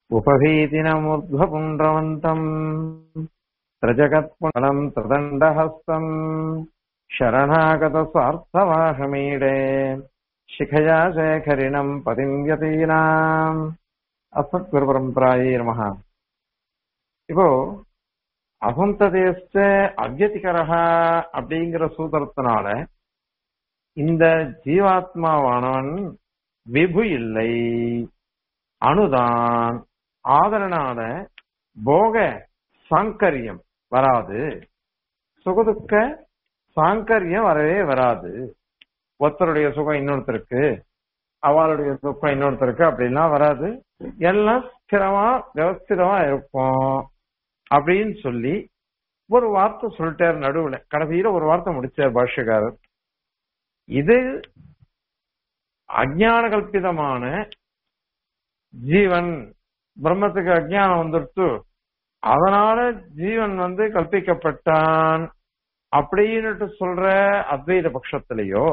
उपभीतिनमुर्ध्वपुण्ड्रवन्तम् त्रजगत्पुनलम् त्रिदण्डहस्तम् शरणागतस्वार्थवाहमीडे शिखया शेखरिणम् पतिम् यतीनाम् அஸ்மத்குருபரம்பராயே நமஹ இப்போ அசந்ததேஸ்ட அவ்யதிகரஹா அப்படிங்கிற சூத்திரத்தினால இந்த ஜீவாத்மாவானவன் விபு இல்லை அணுதான் ஆதரனால போக சாங்கரியம் வராது சுகதுக்க சாங்கரியம் வரவே வராது ஒருத்தருடைய சுகம் இன்னொருத்தருக்கு அவளுடைய துக்கம் இன்னொருத்தருக்கு அப்படிலாம் வராது எல்லாம் ஸ்திரமா வியவஸ்திதமா இருக்கும் அப்படின்னு சொல்லி ஒரு வார்த்தை சொல்லிட்டார் நடுவுல கடைசியில ஒரு வார்த்தை முடிச்சார் பாஷ்யக்காரர் இது அஜான கல்பிதமான ஜீவன் பிரம்மத்துக்கு அஜானம் வந்துடுத்து அதனால ஜீவன் வந்து கல்பிக்கப்பட்டான் அப்படின்னுட்டு சொல்ற அத்வைத பட்சத்திலேயோ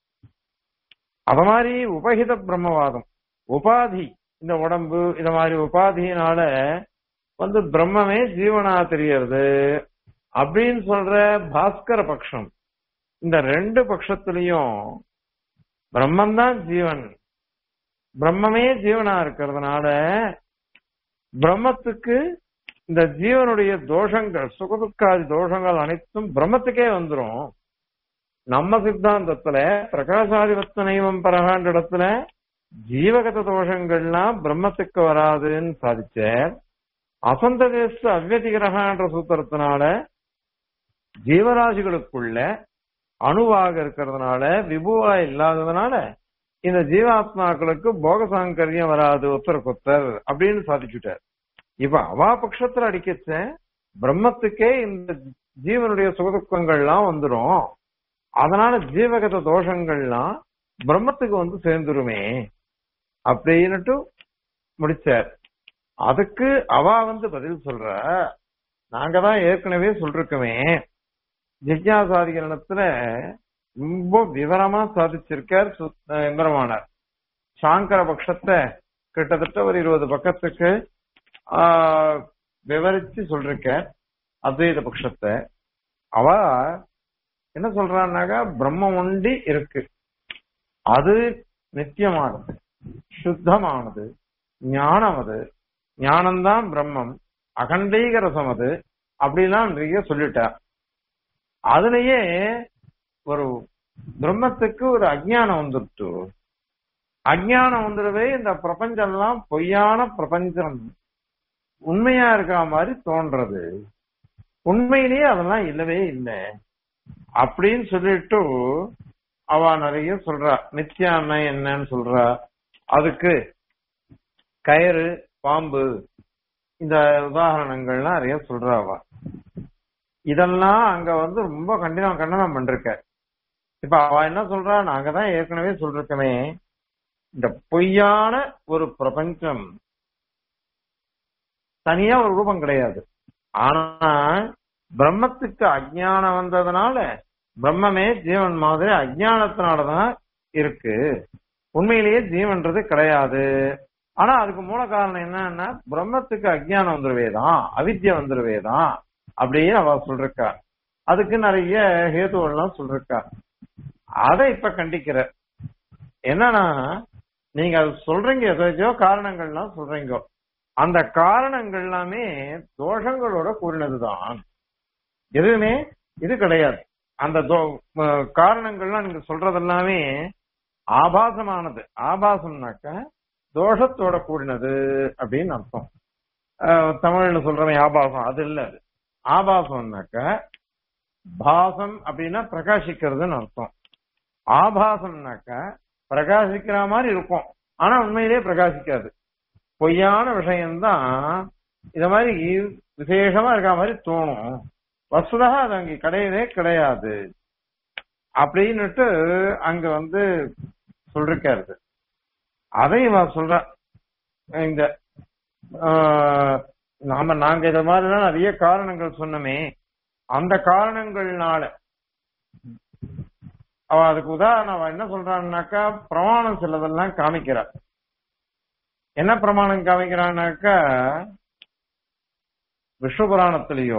அத மாதிரி உபகித பிரம்மவாதம் உபாதி இந்த உடம்பு இந்த மாதிரி உபாதியினால வந்து பிரம்மமே ஜீவனா தெரியறது அப்படின்னு சொல்ற பாஸ்கர பட்சம் இந்த ரெண்டு பட்சத்திலையும் பிரம்மந்தான் ஜீவன் பிரம்மமே ஜீவனா இருக்கிறதுனால பிரம்மத்துக்கு இந்த ஜீவனுடைய தோஷங்கள் சுகதுக்காதி தோஷங்கள் அனைத்தும் பிரம்மத்துக்கே வந்துரும் நம்ம சித்தாந்தத்துல பிரகாசாதிபத்த நைவம் பரகான்ற இடத்துல ஜீவகத தோஷங்கள்லாம் பிரம்மத்துக்கு வராதுன்னு சாதிச்ச அசந்ததேச அவ்வதிகிரகான்ற சூத்திரத்தினால ஜீவராசிகளுக்குள்ள அணுவாக இருக்கிறதுனால விபுவா இல்லாததுனால இந்த ஜீவாத்மாக்களுக்கு போக சாங்கரியம் வராது ஒத்தருக்கொத்தர் அப்படின்னு சாதிச்சுட்டார் இப்ப அவா பட்சத்துல அடிக்கச்ச பிரம்மத்துக்கே இந்த ஜீவனுடைய சுகதுக்கங்கள்லாம் வந்துடும் அதனால ஜீவகத தோஷங்கள்லாம் பிரம்மத்துக்கு வந்து சேர்ந்துருமே அப்படின்னுட்டு முடிச்சார் அதுக்கு அவ வந்து பதில் சொல்ற நாங்க தான் ஏற்கனவே சொல்லிருக்கோமே ஜிஜ்ஞாசாதிகரணத்துல ரொம்ப விவரமா சாதிச்சிருக்கார் எம்பெருமானார் சாங்கர பட்சத்தை கிட்டத்தட்ட ஒரு இருபது பக்கத்துக்கு விவரிச்சு சொல்லிருக்க அத்வைத பட்சத்தை அவ என்ன சொல்றான்னாக்கா பிரம்மம் ஒண்டி இருக்கு அது நித்தியமானது சுத்தமானது ஞானம் அது ஞானம்தான் பிரம்மம் அகண்டீக ரசம் அது அப்படிலாம் நிறைய சொல்லிட்டார் அதுலயே ஒரு பிரம்மத்துக்கு ஒரு அஜ்ஞானம் வந்துட்டு அஜ்ஞானம் வந்துடவே இந்த பிரபஞ்சம் எல்லாம் பொய்யான பிரபஞ்சம் உண்மையா இருக்க மாதிரி தோன்றது உண்மையிலேயே அதெல்லாம் இல்லவே இல்லை அப்படின்னு சொல்லிட்டு அவ நிறைய சொல்றா நித்தியான்னா என்னன்னு சொல்றா அதுக்கு கயிறு பாம்பு இந்த உதாரணங்கள்லாம் நிறைய சொல்றா அவ இதெல்லாம் அங்க வந்து ரொம்ப கண்டினம் கண்டனம் பண்ருக்க இப்ப அவ என்ன சொல்றா நாங்க தான் ஏற்கனவே சொல்லிருக்கோமே இந்த பொய்யான ஒரு பிரபஞ்சம் தனியா ஒரு ரூபம் கிடையாது ஆனா பிரம்மத்துக்கு அஜ்ஞானம் வந்ததுனால பிரம்மமே ஜீவன் மாதிரி அஜ்ஞானத்தினாலதான் இருக்கு உண்மையிலேயே ஜீவன்றது கிடையாது ஆனா அதுக்கு மூல காரணம் என்னன்னா பிரம்மத்துக்கு அஜ்ஞானம் வந்துருவேதான் அவித்யா வந்துருவேதான் அப்படியே அவ சொல்றா அதுக்கு நிறைய ஹேதுவெல்லாம் சொல்றா அதை இப்ப கண்டிக்கிற என்னன்னா நீங்க அது சொல்றீங்க எதோ காரணங்கள்லாம் சொல்றீங்க அந்த காரணங்கள் எல்லாமே தோஷங்களோட கூறினதுதான் எதுவுமே இது கிடையாது அந்த காரணங்கள்லாம் நீங்க சொல்றது எல்லாமே ஆபாசமானது ஆபாசம்னாக்க தோஷத்தோட கூடினது அப்படின்னு அர்த்தம் தமிழ்ல சொல்றவன் ஆபாசம் அது இல்ல அது ஆபாசம்னாக்க பாசம் அப்படின்னா பிரகாசிக்கிறதுன்னு அர்த்தம் ஆபாசம்னாக்க பிரகாசிக்கிற மாதிரி இருக்கும் ஆனா உண்மையிலேயே பிரகாசிக்காது பொய்யான விஷயம்தான் இத மாதிரி விசேஷமா இருக்க மாதிரி தோணும் வசுதா அது அங்க கிடையவே கிடையாது அப்படின்னுட்டு அங்க வந்து சொல்லிருக்காரு அதை இவன் சொல்ற இந்த நாம நாங்க இத மாதிரிலாம் நிறைய காரணங்கள் சொன்னோமே அந்த காரணங்கள்னால அவ அதுக்கு உதாரணம் அவ என்ன சொல்றான்னாக்கா பிரமாணம் சிலதெல்லாம் காமிக்கிறா என்ன பிரமாணம் காமிக்கிறான்னாக்கா விஷ்ணு புராணத்திலேயோ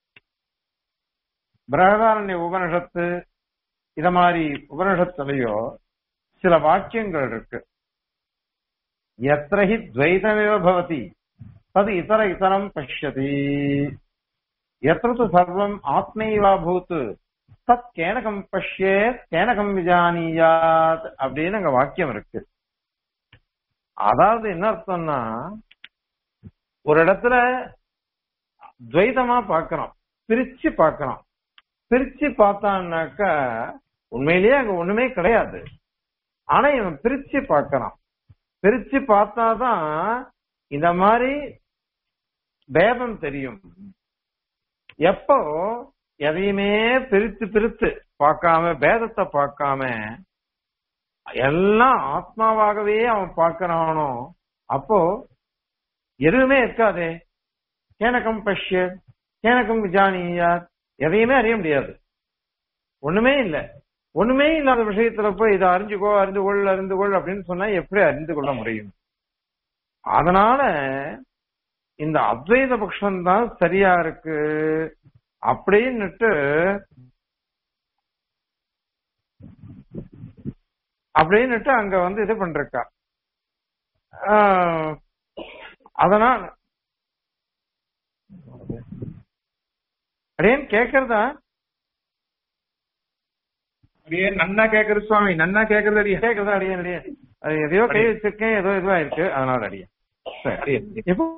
பிரகதாரண்ய உபனிஷத்து இத மாதிரி உபனிஷத்துலயோ சில வாக்கியங்கள் இருக்கு எத்திரஹி துவைதமிவ பவதி தது இதர இதரம் பஷ்யதி எத்திர து சர்வம் ஆத்மைவா பூத் தத் கேனகம் பஷ்யேத் கேனகம் விஜானியாத் அப்படின்னு அங்க வாக்கியம் இருக்கு அதாவது என்ன அர்த்தம்னா ஒரு இடத்துல துவைதமா பார்க்கிறோம் பிரிச்சு பார்க்கிறோம் பிரிச்சு பார்த்தான்னாக்கா உண்மையிலேயே அங்க ஒண்ணுமே கிடையாது ஆனா இவன் பிரிச்சு பார்க்கறான் பிரிச்சு பார்த்தாதான் இந்த மாதிரி பேதம் தெரியும் எப்போ எதையுமே பிரித்து பிரித்து பார்க்காம பேதத்தை பார்க்காம எல்லாம் ஆத்மாவாகவே அவன் பார்க்கறானோ அப்போ எதுவுமே இருக்காதே கேனகம் பஷ்ய கேனகம் விஜானியா எதையுமே அறிய முடியாது ஒண்ணுமே இல்ல ஒண்ணுமே இல்லாத விஷயத்துல போய் இதை அறிஞ்சுக்கோ அறிந்து கொள் அறிந்து கொள் அப்படின்னு சொன்னா எப்படி அறிந்து கொள்ள முடியும் அதனால இந்த அத்வைத பட்சம் தான் சரியா இருக்கு அப்படின்னுட்டு அப்படின்னுட்டு அங்க வந்து இது பண்றா அதனால அடேன் கேக்குறதா அடியே நன்னா கேக்குறது சுவாமி நன்னா கேக்குறது அடியே கேக்குறதா அடியேன் அடியேன் அது எதையோ கை வச்சிருக்கேன் ஏதோ இதுவா இருக்கு அதனால அடியேன் சரி அடியே இப்போ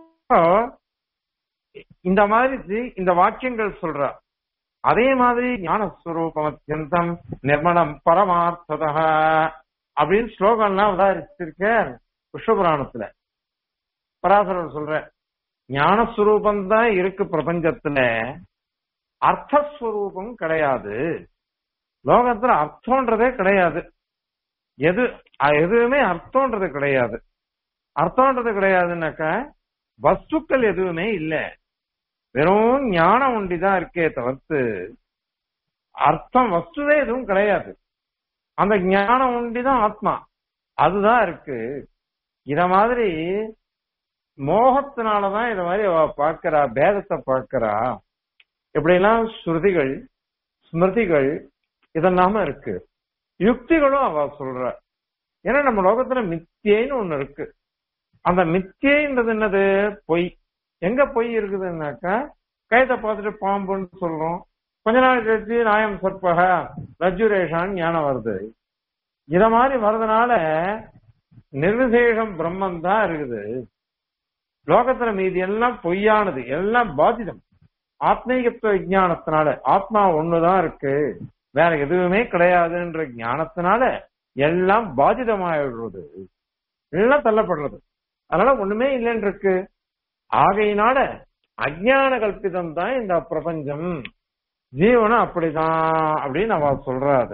இந்த மாதிரி இந்த வாக்கியங்கள் சொல்றா அதே மாதிரி ஞானஸ்வரூபம் அத்தியந்தம் நிர்மலம் பரமார்த்ததா அப்படின்னு ஸ்லோகம்லாம் உதாரிச்சிருக்கார் புஷ்பபுராணத்துல பராசரர் சொல்ற ஞானஸ்வரூபம் தான் இருக்கு பிரபஞ்சத்துல அர்த்தஸ்வரூபம் கிடையாது லோகத்துல அர்த்தம்ன்றதே கிடையாது எது அ- எதுவுமே அர்த்தம்ன்றது கிடையாது அர்த்தம்ன்றது கிடையாதுன்னாக்கா வஸ்துக்கள் எதுவுமே இல்ல வெறும் ஞானம் ஒண்டிதான் இருக்கே தவிர்த்து அர்த்தம் வஸ்துவே எதுவும் கிடையாது அந்த ஞானம் ஒண்டிதான் ஆத்மா அதுதான் இருக்கு இத மாதிரி மோகத்தினாலதான் இத மாதிரி அவ பார்க்கிறா பேதத்தை பார்க்கிறா இப்படியெல்லாம் ஸ்ருதிகள் ஸ்மிருதிகள் இதெல்லாம இருக்கு யுக்திகளும் அவ சொல்ற ஏன்னா நம்ம லோகத்துல மித்தியைன்னு ஒண்ணு இருக்கு அந்த மித்தியைன்றது என்னது பொய் எங்க பொய் இருக்குதுன்னாக்கா கைத்தை பார்த்துட்டு பாம்புன்னு சொல்றோம் கொஞ்ச நாள் கழிச்சு நாயம் சற்பக ரஜுரேஷான்னு ஞானம் வருது இத மாதிரி வர்றதுனால நிர்விசேஷம் பிரம்மம் தான் இருக்குது லோகத்துல மீதி எல்லாம் பொய்யானது எல்லாம் பாதிதம் ஆத்மீகத்துவ விஞ்ஞானத்தினால ஆத்மா ஒண்ணுதான் இருக்கு வேற எதுவுமே கிடையாதுன்ற ஞானத்தினால எல்லாம் பாதிதமாயிடுறது எல்லாம் தள்ளப்படுறது அதனால ஒண்ணுமே இல்லைன்னு இருக்கு ஆகையினால அஜ்ஞான கல்பிதம் தான் இந்த பிரபஞ்சம் ஜீவனம் அப்படிதான் அப்படின்னு அவ சொல்றாரு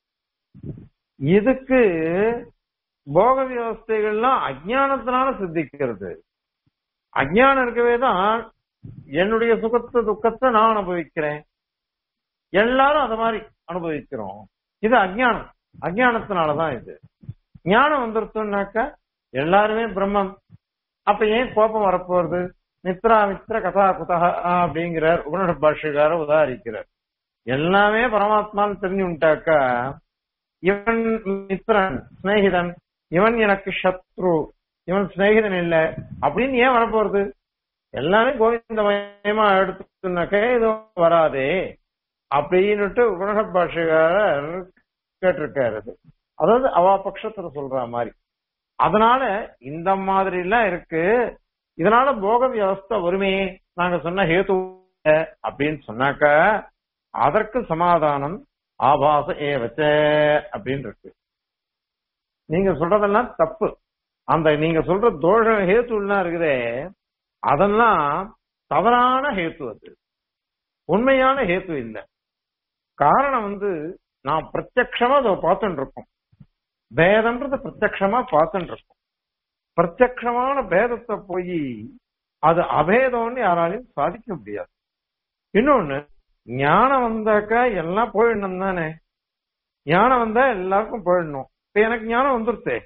இதுக்கு போக வியவஸ்தைகள்லாம் அஜ்ஞானத்தினால சித்திக்கிறது அஜ்ஞானம் இருக்கவே தான் என்னுடைய சுகத்தை துக்கத்தை நான் அனுபவிக்கிறேன் எல்லாரும் அத மாதிரி அனுபவிக்கிறோம் இது அஜ்ஞானம் அஜ்ஞானத்தினாலதான் இது ஞானம் வந்துருத்தோம்னாக்கா எல்லாருமே பிரம்மம் அப்ப ஏன் கோபம் வரப்போறது மித்ரா மித்ர கதா குதா அப்படிங்கிறார் உபனிஷ பாஷ்யக்கார உதாரிக்கிறார் எல்லாமே பரமாத்மான்னு தெரிஞ்சு விட்டாக்கா இவன் மித்ரன் சிநேகிதன் இவன் எனக்கு சத்ரு இவன் சிநேகிதன் இல்ல அப்படின்னு ஏன் வரப்போறது எல்லாமே கோவிந்தமயமா எடுத்துனாக்கா எதுவும் வராதே அப்படின்னுட்டு உபனிஷ பாஷ்யக்காரர் கேட்டிருக்காரு அது. அதாவது அவா பட்சத்துல சொல்ற மாதிரி அதனால இந்த மாதிரி எல்லாம் இருக்கு இதனால போக வியவஸ்தை வருமே நாங்க சொன்ன ஹேது இல்ல அப்படின்னு சொன்னாக்க அதற்கு சமாதானம் ஆபாச ஏவச்ச அப்படின்னு இருக்கு நீங்க சொல்றதெல்லாம் தப்பு அந்த நீங்க சொல்ற தோஷ ஹேத்துலாம் இருக்குதே அதெல்லாம் தவறான ஹேத்து அது உண்மையான ஹேத்து இல்ல காரணம் வந்து நான் பிரத்யக்ஷமா அதை பார்த்துட்டு இருக்கோம் பேதம்ன்றத பிரத்யக்ஷமா பார்த்துட்டு இருக்கோம் பிரத்யக்ஷமான பேதத்தை போய் அது அபேதம்னு யாராலையும் சாதிக்க முடியாது இன்னொன்னு ஞானம் வந்தாக்கா எல்லாம் போயிடணும் தானே ஞானம் வந்தா எல்லாருக்கும் போயிடணும் இப்ப எனக்கு ஞானம் வந்துருச்சே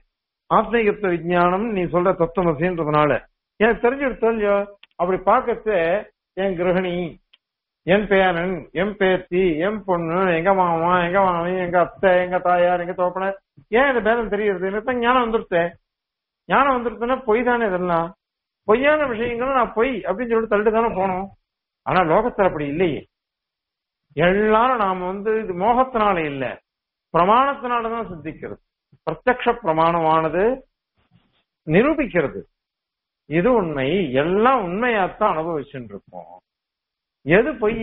ஆத்மீகத்துவ விஞ்ஞானம் நீ சொல்ற தத்துவமசின்றதுனால எனக்கு தெரிஞ்சிருத்தோ இல்லையோ அப்படி பார்க்கச்ச என் கிரகணி என் பேரன் என் பேத்தி என் பொண்ணு எங்க மாமா எங்க மாமி எங்க அத்தை எங்க தாயார் எங்க தோப்பனர் ஏன் இந்த பேதம் தெரியுது எனக்கு ஞானம் வந்துருத்தே ஞானம் வந்துருச்சுன்னா பொய் தானே இதெல்லாம் பொய்யான விஷயங்களும் நான் பொய் அப்படின்னு சொல்லிட்டு தள்ளிட்டு தானே போனோம் ஆனா லோகத்துல அப்படி இல்லையே எல்லாரும் நாம வந்து இது மோகத்தினால இல்ல பிரமாணத்தினாலதான் சித்திக்கிறது பிரத்யக்ஷ பிரமாணமானது நிரூபிக்கிறது இது உண்மை எல்லாம் உண்மையாத்தான் அனுபவிச்சுட்டு இருக்கோம் எது பொய்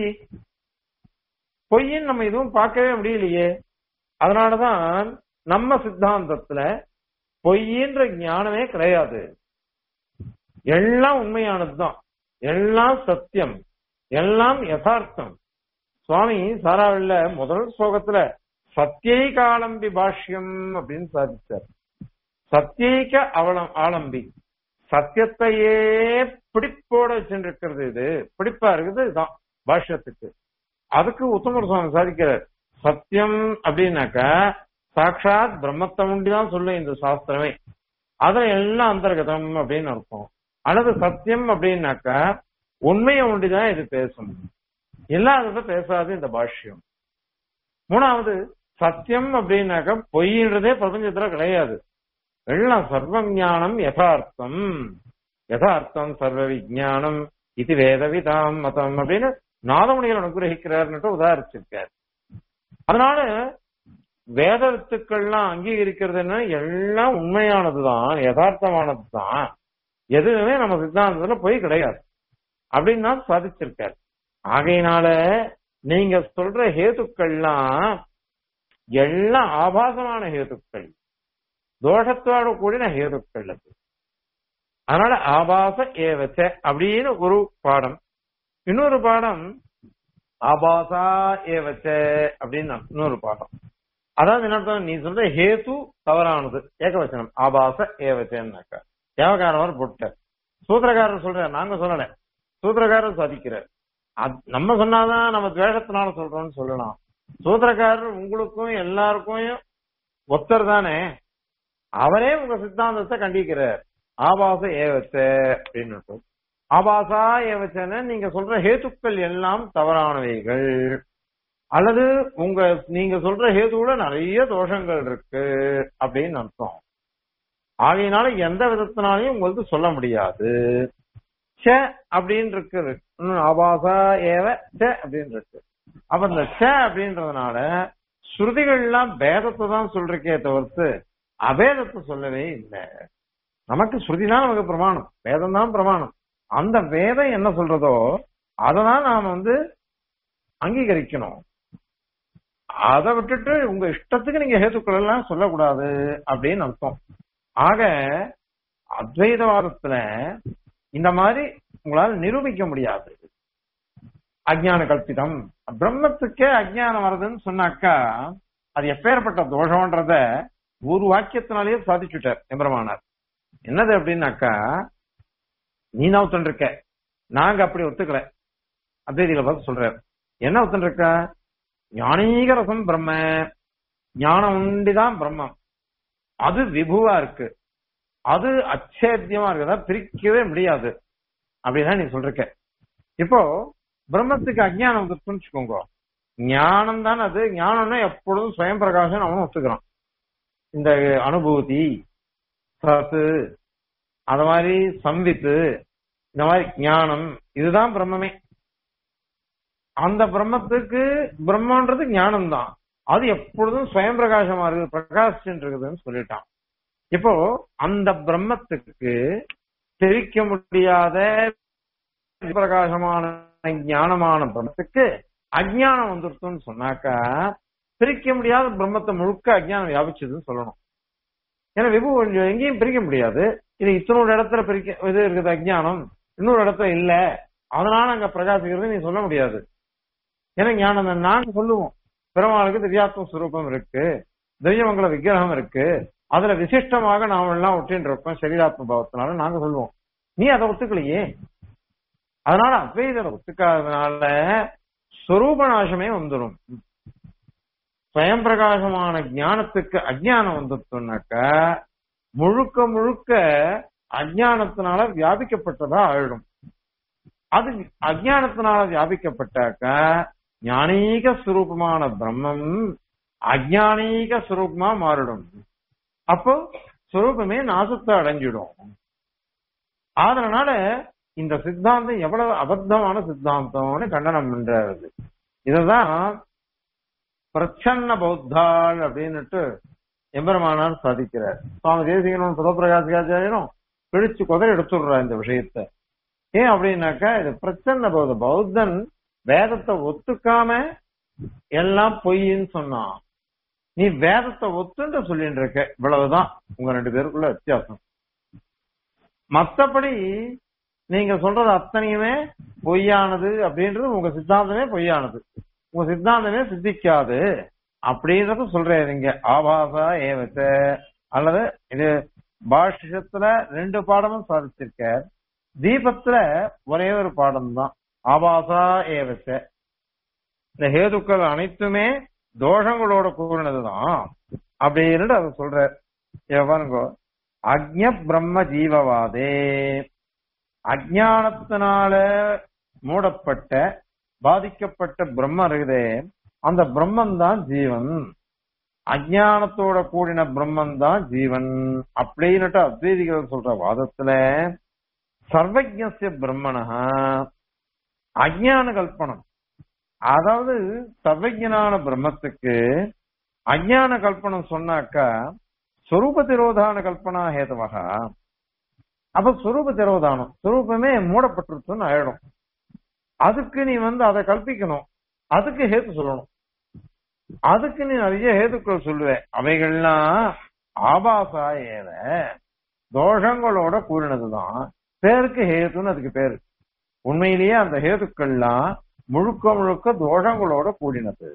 பொய்ன்னு நம்ம எதுவும் பார்க்கவே முடியலையே அதனாலதான் நம்ம சித்தாந்தத்துல பொய்ன்ற ஞானமே கிடையாது எல்லாம் உண்மையானதுதான் எல்லாம் சத்தியம் எல்லாம் யதார்த்தம் சுவாமி சாராவில்ல முதல் ஸ்லோகத்துல சத்தியை காலம்பி பாஷ்யம் அப்படின்னு சாதிச்சார் சத்தியைக்க அவலம் ஆலம்பி சத்தியத்தையே பிடிப்போட வச்சுருக்கிறது இது பிடிப்பா இருக்குது இதுதான் பாஷ்யத்துக்கு அதுக்கு உத்தமர் சுவாமி சாதிக்கிறார் சத்தியம் அப்படின்னாக்கா சாட்சாத் பிரம்மத்தை உண்டிதான் சொல்லும் இந்த சாஸ்திரமே அதுல எல்லாம் அந்தர்கதம் அப்படின்னு அர்த்தம் அல்லது சத்தியம் அப்படின்னாக்கா உண்மையை உண்டிதான் இது பேசும் இல்லாதத பேசாது இந்த பாஷ்யம் மூணாவது சத்தியம் அப்படின்னாக்கா பொய்ன்றதே பிரபஞ்சத்துல கிடையாது எல்லாம் சர்வ ஞானம் யதார்த்தம் யதார்த்தம் சர்வ விஜானம் இது வேதவிதாம் மதம் அப்படின்னு நாதமுனிகள் அனுகிரகிக்கிறார்னுட்டு உதாரிச்சிருக்கார் அதனால வேத வித்துக்கள்லாம் அங்கீகரிக்கிறதுன்னா எல்லாம் உண்மையானதுதான் யதார்த்தமானதுதான் எதுவுமே நம்ம சித்தாந்தத்துல போய் கிடையாது அப்படின்னு தான் சாதிச்சிருக்காரு ஆகையினால நீங்க சொல்ற ஹேதுக்கள்லாம் எல்லாம் ஆபாசமான ஹேதுக்கள் தோஷத்தோட கூடின ஹேதுக்கள் அது அதனால ஆபாச ஏவச்ச அப்படின்னு ஒரு பாடம் இன்னொரு பாடம் ஆபாசா ஏவச்ச அப்படின்னு இன்னொரு பாடம் அதாவது என்ன அர்த்தம் நீ சொல்ற ஹேது தவறானது ஏகவச்சனம் ஆபாச ஏவச்சன்னாக்கா தேவகாரவர் போட்டார் சூத்திரக்காரர் சொல்றார் நாங்க சொல்லல சூத்திரக்காரர் சாதிக்கிறார் நம்ம சொன்னாதான் நம்ம துவேஷத்தினால சொல்றோம்னு சொல்லலாம் சூத்திரக்காரர் உங்களுக்கும் எல்லாருக்கும் ஒத்தர் தானே அவரே உங்க சித்தாந்தத்தை கண்டிக்கிறார் ஆபாச ஏவச்ச அப்படின்னு ஆபாசா ஏவச்சன நீங்க சொல்ற ஹேத்துக்கள் எல்லாம் தவறானவைகள் அல்லது உங்க நீங்க சொல்ற ஹேதுல நிறைய தோஷங்கள் இருக்கு அப்படின்னு அர்த்தம் ஆகையினால எந்த விதத்தினாலையும் உங்களுக்கு சொல்ல முடியாது ச அப்படின்னு இருக்குது ஆபாசா ஏவ ச அப்படின்னு இருக்கு அப்ப இந்த ச அப்படின்றதுனால ஸ்ருதிகள்லாம் பேதத்தை தான் சொல்றக்கே தவிர்த்து அபேதத்தை சொல்லவே இல்லை நமக்கு ஸ்ருதி தான் நமக்கு பிரமாணம் வேதம் தான் பிரமாணம் அந்த வேதம் என்ன சொல்றதோ அததான் நாம வந்து அங்கீகரிக்கணும் அதை விட்டுட்டு உங்க இஷ்டத்துக்கு நீங்க ஹேத்துக்கள் எல்லாம் சொல்லக்கூடாது அப்படின்னு அர்த்தம் ஆக அத்வைதவாதத்துல இந்த மாதிரி உங்களால் நிரூபிக்க முடியாது அஜ்ஞான கல்பிதம் பிரம்மத்துக்கே அஜ்ஞானம் வருதுன்னு சொன்னாக்கா அது எப்பேற்பட்ட தோஷம்ன்றத ஒரு வாக்கியத்தினாலேயே சாதிச்சுட்டார் எம்பெருமானார் என்னது அப்படின்னாக்கா நீ நான் ஒத்துன்னு இருக்க நாங்க அப்படி ஒத்துக்கல அத்வைதிகளை பார்த்து சொல்றாரு என்ன ஒத்துன்னு இருக்க ஞானீக ரசம் பிரம்ம ஞானம் உண்டிதான் பிரம்மம் அது விபுவா இருக்கு அது அச்சேத்தியமா இருக்குதா பிரிக்கவே முடியாது அப்படிதான் நீ சொல்றிருக்க இப்போ பிரம்மத்துக்கு அஜ்ஞானம் வந்துருச்சுன்னு வச்சுக்கோங்க ஞானம் தான் அது ஞானம்னா எப்பொழுதும் சுயம் பிரகாசம் அவனும் ஒத்துக்கிறான் இந்த அனுபூதி சத்து அத மாதிரி சம்பித்து இந்த மாதிரி ஞானம் இதுதான் பிரம்மமே அந்த பிரம்மத்துக்கு பிரம்மன்றது ஞானம் தான் அது எப்பொழுதும் சுயம் பிரகாசமா இருக்குது பிரகாசிச்சுட்டு இருக்குதுன்னு சொல்லிட்டான் இப்போ அந்த பிரம்மத்துக்கு தெரிவிக்க முடியாத பிரகாசமான ஞானமான பிரம்மத்துக்கு அஜ்ஞானம் வந்துருச்சுன்னு சொன்னாக்கா பிரிக்க முடியாத பிரம்மத்தை முழுக்க அஜ்ஞானம் வியாபிச்சதுன்னு சொல்லணும் ஏன்னா விபு கொஞ்சம் எங்கேயும் பிரிக்க முடியாது இது இத்தனோட இடத்துல பிரிக்க இது இருக்குது அஜ்ஞானம் இன்னொரு இடத்துல இல்ல அதனால அங்க பிரகாசிக்கிறது நீ சொல்ல முடியாது ஏன்னா ஞானம் தான் நாங்க சொல்லுவோம் பெருமாளுக்கு திவ்யாத்ம சுரூபம் இருக்கு தெய்வமங்கல விக்கிரகம் இருக்கு அதுல விசிஷ்டமாக நாம எல்லாம் ஒட்டின்னு இருக்கோம் சரீராத்ம பாவத்தினால நாங்க சொல்லுவோம் நீ அதை ஒத்துக்கலையே அதனால அத்வைதரை ஒத்துக்காததுனால ஸ்வரூப நாசமே வந்துடும் ஸ்வயம் பிரகாசமான ஞானத்துக்கு அஜ்ஞானம் வந்துட்டோம்னாக்கா முழுக்க முழுக்க அஜ்ஞானத்தினால வியாபிக்கப்பட்டதா ஆயிடும் அது அஜ்ஞானத்தினால வியாபிக்கப்பட்டாக்க ஞானீக சுரூபமான பிரம்மம் அஜ்ஞானீக சுரூபமா மாறிடும் அப்போ சுரூபமே நாசத்தை அடைஞ்சிடும் அதனால இந்த சித்தாந்தம் எவ்வளவு அபத்தமான சித்தாந்தம்னு கண்டனம் பண்றாரு இதுதான் பிரச்சன்ன பௌத்தாள் அப்படின்னுட்டு எம்பெருமானார் சாதிக்கிறார் சுவாமி தேசிகனும் சுதப்பிரகாசிகாச்சாரியனும் பிடிச்சு குதிரை எடுத்துடுறா இந்த விஷயத்த ஏன் அப்படின்னாக்கா இது பிரச்சன்ன பௌத்த பௌத்தன் வேதத்தை ஒத்துக்காம எல்லாம் பொய்ன்னு சொன்னான் நீ வேதத்தை ஒத்துன்ற சொல்லிட்டு இருக்க இவ்வளவுதான் உங்க ரெண்டு பேருக்குள்ள வித்தியாசம் மத்தபடி நீங்க சொல்றது அத்தனையுமே பொய்யானது அப்படின்றது உங்க சித்தாந்தமே பொய்யானது உங்க சித்தாந்தமே சித்திக்காது அப்படின்றத சொல்றேன் நீங்க ஆபாசா ஏவத்த அல்லது இது பாஷ்யத்துல ரெண்டு பாடமும் சாதிச்சிருக்க தீபத்துல ஒரே ஒரு பாடம் தான் ஆபாசா ஏவத்த இந்த ஹேதுக்கள் அனைத்துமே தோஷங்களோட கூறினதுதான் அப்படின்னு அதை சொல்ற எவனுங்கோ அக்ஞ பிரம்ம ஜீவவாதே அஜானத்தினால மூடப்பட்ட பாதிக்கப்பட்ட பிரம்ம இருக்குதே அந்த பிரம்மன் தான் ஜீவன் அஜானத்தோட கூடின பிரம்மன் தான் ஜீவன் அப்படின்னுட்டு அத்வைதிகள் சொல்ற வாதத்துல சர்வஜ்ய பிரம்மனா அஜான கல்பனம் அதாவது சர்வஜனான பிரம்மத்துக்கு அஜான கல்பனம் சொன்னாக்கா சொரூப திரோதான கல்பனா ஹேதவகா அப்ப சுரூப திரோதானம் சுரூபமே மூடப்பட்டிருச்சுன்னு ஆயிடும் அதுக்கு நீ வந்து அதை கல்பிக்கணும் அதுக்கு ஹேத்து சொல்லணும் அதுக்கு நீ நிறைய ஹேத்துக்கள் சொல்லுவ அவைகள்லாம் ஆபாசா ஏவ தோஷங்களோட கூறினதுதான் பேருக்கு ஹேத்துன்னு அதுக்கு பேரு உண்மையிலேயே அந்த ஹேத்துக்கள்லாம் முழுக்க முழுக்க தோஷங்களோட கூடினது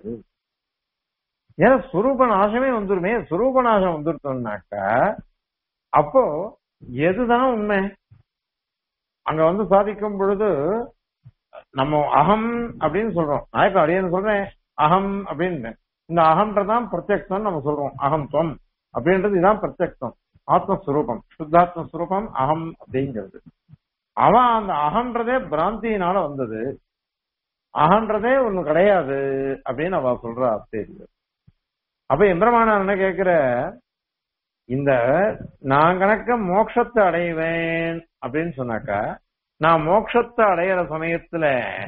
ஏன்னா சுரூப நாசமே வந்துருமே சுரூப நாசம் வந்துருத்தோம்னாக்கா அப்போ எதுதான் உண்மை அங்க வந்து சாதிக்கும் பொழுது நம்ம அகம் அப்படின்னு சொல்றோம் நாயக்கம் அடியேன்னு சொல்றேன் அகம் அப்படின்னு இந்த அகம்ன்றதான் பிரத்யக்தம் நம்ம சொல்றோம் அகம் தொம் அப்படின்றது இதான் பிரத்யக்தம் ஆத்மஸ்வரூபம் சுத்தாத்ம ஸ்வரூபம் அகம் அப்படிங்கிறது அவன் அந்த அகன்றதே பிராந்தியினால வந்தது அகன்றதே ஒண்ணு கிடையாது அப்படின்னு அவ சொல்றா ஆச்சரிய அப்ப எம்பிரமானார் என்ன கேக்குற இந்த நான் கணக்க மோட்சத்தை அடைவேன் அப்படின்னு சொன்னாக்கா நான் மோட்சத்தை அடையிற சமயத்துல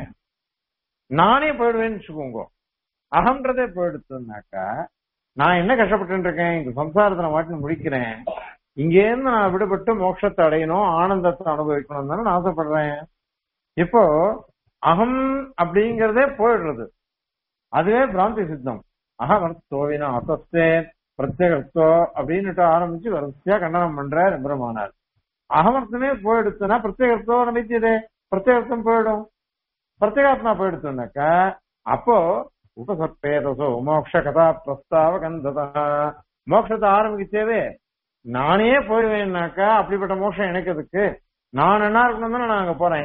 நானே போயிடுவேன்னு வச்சுக்கோங்க அகன்றதே போயிடுச்சுனாக்கா நான் என்ன கஷ்டப்பட்டு இருக்கேன் இந்த சம்சாரத்தை நான் மாட்டி முடிக்கிறேன் இங்கேருந்து நான் விடுபட்டு மோட்சத்தை அடையணும் ஆனந்தத்தை அனுபவிக்கணும் தானே நான் ஆசைப்படுறேன் இப்போ அகம் அப்படிங்கறதே போயிடுறது அதுவே பிராந்தி சித்தம் அகவர்த்தோவினா அசஸ்தே பிரத்யேகத்தோ அப்படின்னுட்டு ஆரம்பிச்சு வரிசையா கண்டனம் பண்ற பிரமானார் அகமர்த்தமே போயிடுச்சுன்னா பிரத்யேகத்தோ நினைச்சதே பிரத்யேகத்தம் போயிடும் பிரத்யேகாத்மா போயிடுச்சுனாக்கா அப்போ உபசற்பேதசோ மோக்ஷ கதா பிரஸ்தாவ கந்ததா மோட்சத்தை ஆரம்பிக்கச்சேவே நானே போயிடுவேன்னாக்கா அப்படிப்பட்ட மோட்சம் எனக்குதுக்கு நான் என்ன இருக்கணும் தானே நான் அங்க போறேன்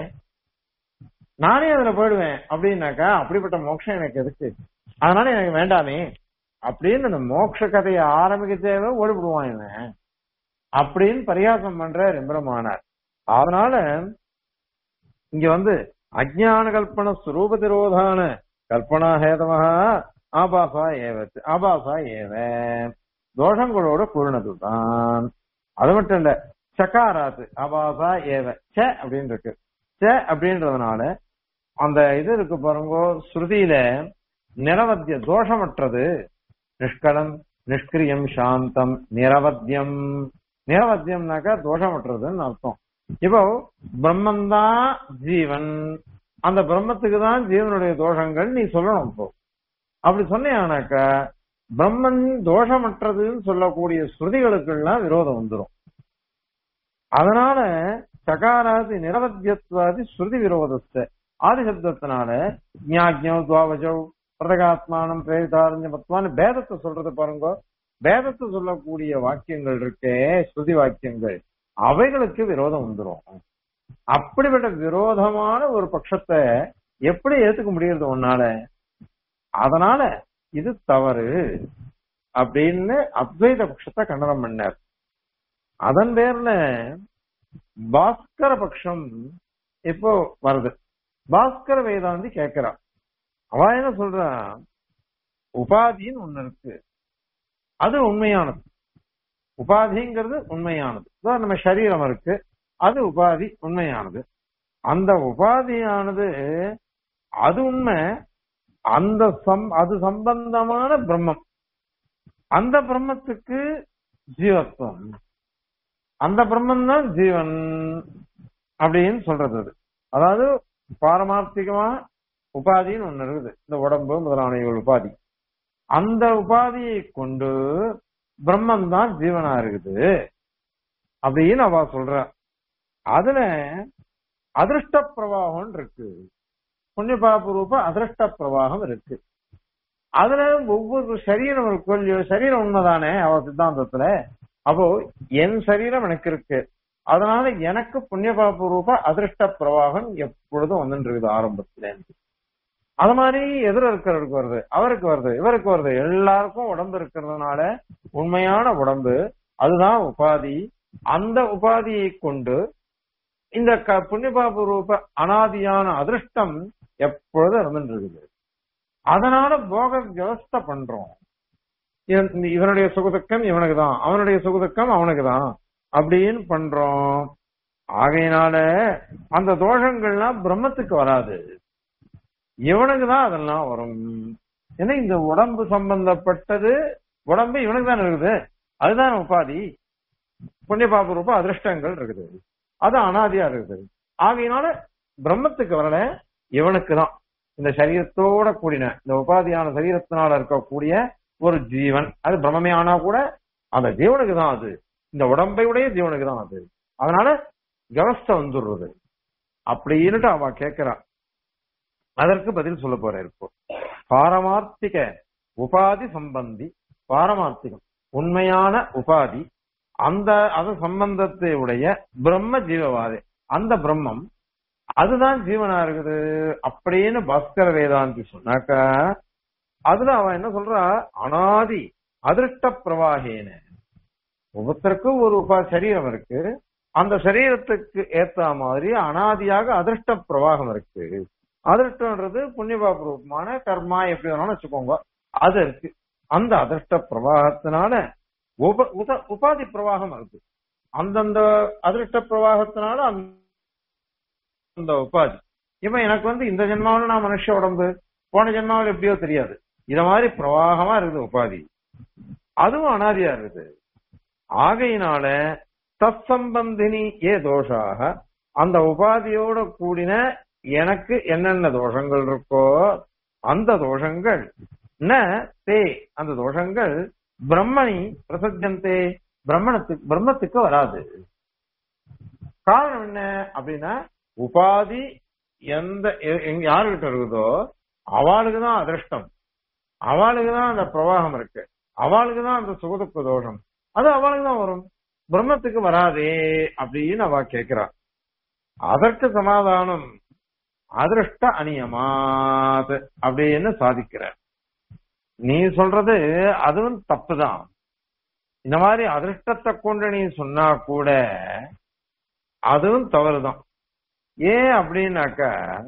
நானே அதுல போயிடுவேன் அப்படின்னாக்கா அப்படிப்பட்ட மோட்சம் எனக்கு எதுக்கு அதனால எனக்கு வேண்டாமே அப்படின்னு அந்த மோட்ச கதையை ஆரம்பிக்க தேவை ஓடிவிடுவான் இவன் அப்படின்னு பரிகாசம் பண்ற ரெம்பரமானார் அதனால இங்க வந்து அஜ்ஞான கல்பன சுரூப திரோதான கல்பனா ஹேதமாக ஆபாசா ஏவத்து ஆபாசா ஏவ தோஷங்களோட கூறினதுதான் அது மட்டும் இல்ல சக்காராத்து ஆபாசா ஏவ ச அப்படின்னு இருக்கு ச அப்படின்றதுனால அந்த இது இருக்கு பாருங்க ஸ்ருதியில நிரவத்திய தோஷமற்றது நிஷ்கலம் நிஷ்கிரியம் சாந்தம் நிரவத்தியம் நிரவத்தியம்னாக்கா தோஷமற்றதுன்னு அர்த்தம் இப்போ பிரம்மன் தான் ஜீவன் அந்த பிரம்மத்துக்கு தான் ஜீவனுடைய தோஷங்கள் நீ சொல்லணும் இப்போ அப்படி சொன்னீங்கன்னாக்கா பிரம்மன் தோஷமற்றதுன்னு சொல்லக்கூடிய ஸ்ருதிகளுக்கெல்லாம் விரோதம் வந்துடும் அதனால சகாராதி நிரவத்தியத்வாதி ஸ்ருதி விரோதத்தை ஆதி சப்தத்தினால ஞாக்ஞம் துவாவஜவ் பிரதகாத்மானம் பிரேரிதாரண்யமத்வான்னு பேதத்தை சொல்றது பாருங்க பேதத்தை சொல்லக்கூடிய வாக்கியங்கள் இருக்கே ஸ்ருதி வாக்கியங்கள் அவைகளுக்கு விரோதம் வந்துடும் அப்படிப்பட்ட விரோதமான ஒரு பட்சத்தை எப்படி ஏத்துக்க முடியறது உன்னால அதனால இது தவறு அப்படின்னு அத்வைத பட்சத்தை கண்டனம் பண்ணார் அதன் பேர்ல பாஸ்கர பட்சம் இப்போ வருது பாஸ்கர வேதாந்தி கேட்கிறா அவ என்ன சொல்றா உபாதின்னு ஒண்ணு இருக்கு அது உண்மையானது உபாதிங்கிறது உண்மையானது அதான் நம்ம சரீரம் இருக்கு அது உபாதி உண்மையானது அந்த உபாதியானது அது உண்மை அந்த சம் அது சம்பந்தமான பிரம்மம் அந்த பிரம்மத்துக்கு ஜீவத்துவம் அந்த பிரம்மம் தான் ஜீவன் அப்படின்னு சொல்றது அது அதாவது பாரமார்த்திகமா உபாதின்னு ஒண்ணு இருக்குது இந்த உடம்பு முதலான உபாதி அந்த உபாதியை கொண்டு பிரம்மம் தான் ஜீவனா இருக்குது அப்படின்னு அவ சொல்ற அதுல அதிருஷ்ட பிரவாகம் இருக்கு புண்ணிய பாப ரூப அதிருஷ்ட பிரவாகம் இருக்கு அதுல ஒவ்வொரு சரீரம் இருக்கு இல்லையோ சரீரம் உண்மைதானே அவ சித்தாந்தத்துல அப்போ என் சரீரம் எனக்கு இருக்கு அதனால எனக்கு புண்ணிய பாப ரூப அதிருஷ்ட பிரவாகம் எப்பொழுதும் வந்துட்டு இருக்குது ஆரம்பத்துல இருந்து அது மாதிரி எதிர இருக்கிறவருக்கு வருது அவருக்கு வருது இவருக்கு வருது எல்லாருக்கும் உடம்பு இருக்கிறதுனால உண்மையான உடம்பு அதுதான் உபாதி அந்த உபாதியை கொண்டு இந்த க- புண்ணியபாபு ரூப அனாதியான அதிருஷ்டம் எப்பொழுதும் இருந்துட்டு இருக்குது அதனால போக வியவஸ்தை பண்றோம் இவன்- இவனுடைய சுகதுக்கம் இவனுக்கு தான் அவனுடைய சுகதுக்கம் அவனுக்கு தான் அப்படின்னு பண்றோம் ஆகையினால அந்த தோஷங்கள்லாம் பிரம்மத்துக்கு வராது இவனுக்கு தான் அதெல்லாம் வரும் ஏன்னா இந்த உடம்பு சம்பந்தப்பட்டது உடம்பு இவனுக்கு தான் இருக்குது அதுதான் உபாதி புண்ணிய பாப ரூப அதிருஷ்டங்கள் இருக்குது அது அனாதியா இருக்குது ஆகையினால பிரம்மத்துக்கு வரல இவனுக்கு தான் இந்த சரீரத்தோட கூடின இந்த உபாதியான சரீரத்தினால இருக்கக்கூடிய ஒரு ஜீவன் அது பிரம்மமே ஆனா கூட அந்த ஜீவனுக்கு தான் அது இந்த உடம்பை உடைய ஜீவனுக்கு தான் அது அதனால வியவஸ்தை வந்துடுறது அப்படின்னுட்டு அவ கேட்கிறா அதற்கு பதில் சொல்ல போற இப்போ பாரமார்த்திக உபாதி சம்பந்தி பாரமார்த்திகம் உண்மையான உபாதி அந்த அது சம்பந்தத்தை உடைய பிரம்ம ஜீவவாதி அந்த பிரம்மம் அதுதான் ஜீவனா இருக்குது அப்படின்னு பாஸ்கர வேதாந்தி சொன்னாக்க அதுல அவன் என்ன சொல்றா அனாதி அதிருஷ்ட பிரவாகேன ஒவ்வொருத்தருக்கும் ஒரு உபா சரீரம் இருக்கு அந்த சரீரத்துக்கு ஏத்த மாதிரி அனாதியாக அதிர்ஷ்ட பிரவாகம் இருக்கு அதிர்ஷ்டம்ன்றது புண்ணியபாபூர்வமான கர்மா எப்படி வேணாலும் வச்சுக்கோங்க அது இருக்கு அந்த அதிர்ஷ்ட பிரவாகத்தினால உப உத உபாதி பிரவாகம் இருக்கு அந்தந்த அதிர்ஷ்ட பிரவாகத்தினால அந்த அந்த உபாதி இவன் எனக்கு வந்து இந்த ஜென்மாவில நான் மனுஷ உடம்பு போன ஜென்மாவில் எப்படியோ தெரியாது இத மாதிரி பிரவாகமா இருக்குது உபாதி அதுவும் அனாதியா இருக்குது ஆகையினால தற்சம்பந்தினி ஏ தோஷாக அந்த உபாதியோட கூடின எனக்கு என்னென்ன தோஷங்கள் இருக்கோ அந்த தோஷங்கள் ந தே அந்த தோஷங்கள் பிரம்மணி பிரசஜந்தே பிரம்மணத்துக்கு பிரம்மத்துக்கு வராது காரணம் என்ன அப்படின்னா உபாதி எந்த எ- எங்க யாருகிட்ட இருக்குதோ அவளுக்கு தான் அதிர்ஷ்டம் அவளுக்கு தான் அந்த பிரவாகம் இருக்கு அவளுக்கு தான் அந்த சுகதுக்க தோஷம் அது அவளுக்கு தான் வரும் பிரம்மத்துக்கு வராதே அப்படின்னு அவ கேக்குறா அதற்கு சமாதானம் அதிருஷ்ட அநியமாத் அப்படின்னு சாதிக்கிற நீ சொல்றது அதுவும் தப்புதான் இந்த மாதிரி அதிர்ஷ்டத்தை கொண்டு நீ சொன்னா கூட அதுவும் தவறுதான் ஏன் அப்படின்னாக்க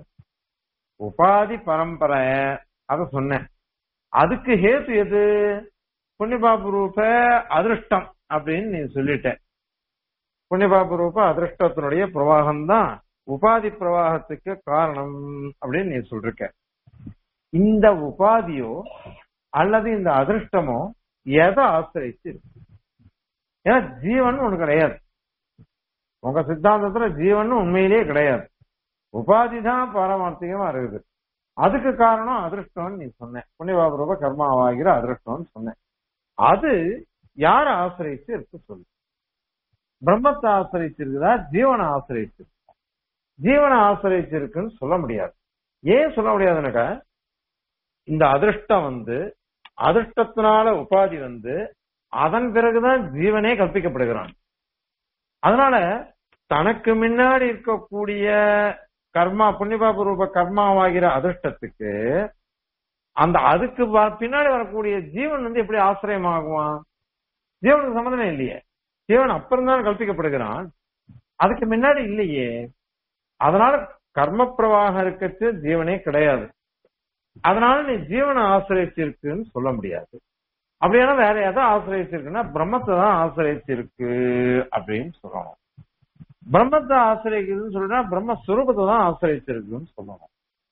உபாதி பரம்பரை அத சொன்னேன் அதுக்கு ஹேத்து எது புண்ணியபாபு ரூப அதிருஷ்டம் அப்படின்னு நீ சொல்லிட்ட புண்ணியபாபு ரூப அதிருஷ்டத்தினுடைய பிரவாகம் தான் உபாதி பிரவாகத்துக்கு காரணம் அப்படின்னு நீ சொல்லிருக்க இந்த உபாதியோ அல்லது இந்த அதிருஷ்டமோ எதை ஆசிரிச்சு இருக்கு ஏன்னா ஜீவன் ஒண்ணு கிடையாது உங்க சித்தாந்தத்துல ஜீவன் உண்மையிலேயே கிடையாது உபாதி தான் பாரமார்த்திகமா இருக்குது அதுக்கு காரணம் அதிருஷ்டம்னு நீ சொன்ன புண்ணியபாப ரூப கர்மாவாகிற அதிருஷ்டம்னு சொன்னேன் அது யார ஆசிரியிச்சு இருக்கு சொல்லு பிரம்மத்தை ஆசிரிச்சிருக்குதா ஜீவனை ஆசிரியிச்சிருக்கு ஜீவனை ஆசிரியிச்சிருக்குன்னு சொல்ல முடியாது ஏன் சொல்ல முடியாதுனாக்கா இந்த அதிருஷ்டம் வந்து அதிர்ஷ்டத்தினால உபாதி வந்து அதன் பிறகுதான் ஜீவனே கற்பிக்கப்படுகிறான் அதனால தனக்கு முன்னாடி இருக்கக்கூடிய கர்மா புண்ணியபாப ரூப கர்மாவாகிற அதிர்ஷ்டத்துக்கு அந்த அதுக்கு வ- பின்னாடி வரக்கூடிய ஜீவன் வந்து எப்படி ஆசிரியமாகுவான் ஜீவனுக்கு சம்மந்தமே இல்லையே ஜீவன் அப்புறம் தான் கல்பிக்கப்படுகிறான் அதுக்கு முன்னாடி இல்லையே அதனால கர்ம பிரவாகம் இருக்கச்சு ஜீவனே கிடையாது அதனால நீ ஜீவனை ஆசிரியச்சிருக்குன்னு சொல்ல முடியாது அப்படியானா வேற எதை ஆசிரியச்சிருக்குன்னா பிரம்மத்தை தான் ஆசிரியச்சிருக்கு அப்படின்னு சொல்லணும் பிரம்மத்தை ஆசிரியக்குதுன்னு சொல்றா பிரம்மஸ்வரூபத்தை தான் ஆசிரியச்சிருக்குன்னு சொல்லணும்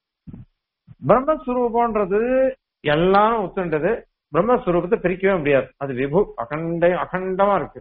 பிரம்மஸ்வரூபம்ன்றது எல்லாரும் ஒத்துண்டது பிரம்மஸ்வரூபத்தை பிரிக்கவே முடியாது அது விபு அகண்ட அகண்டமா இருக்கு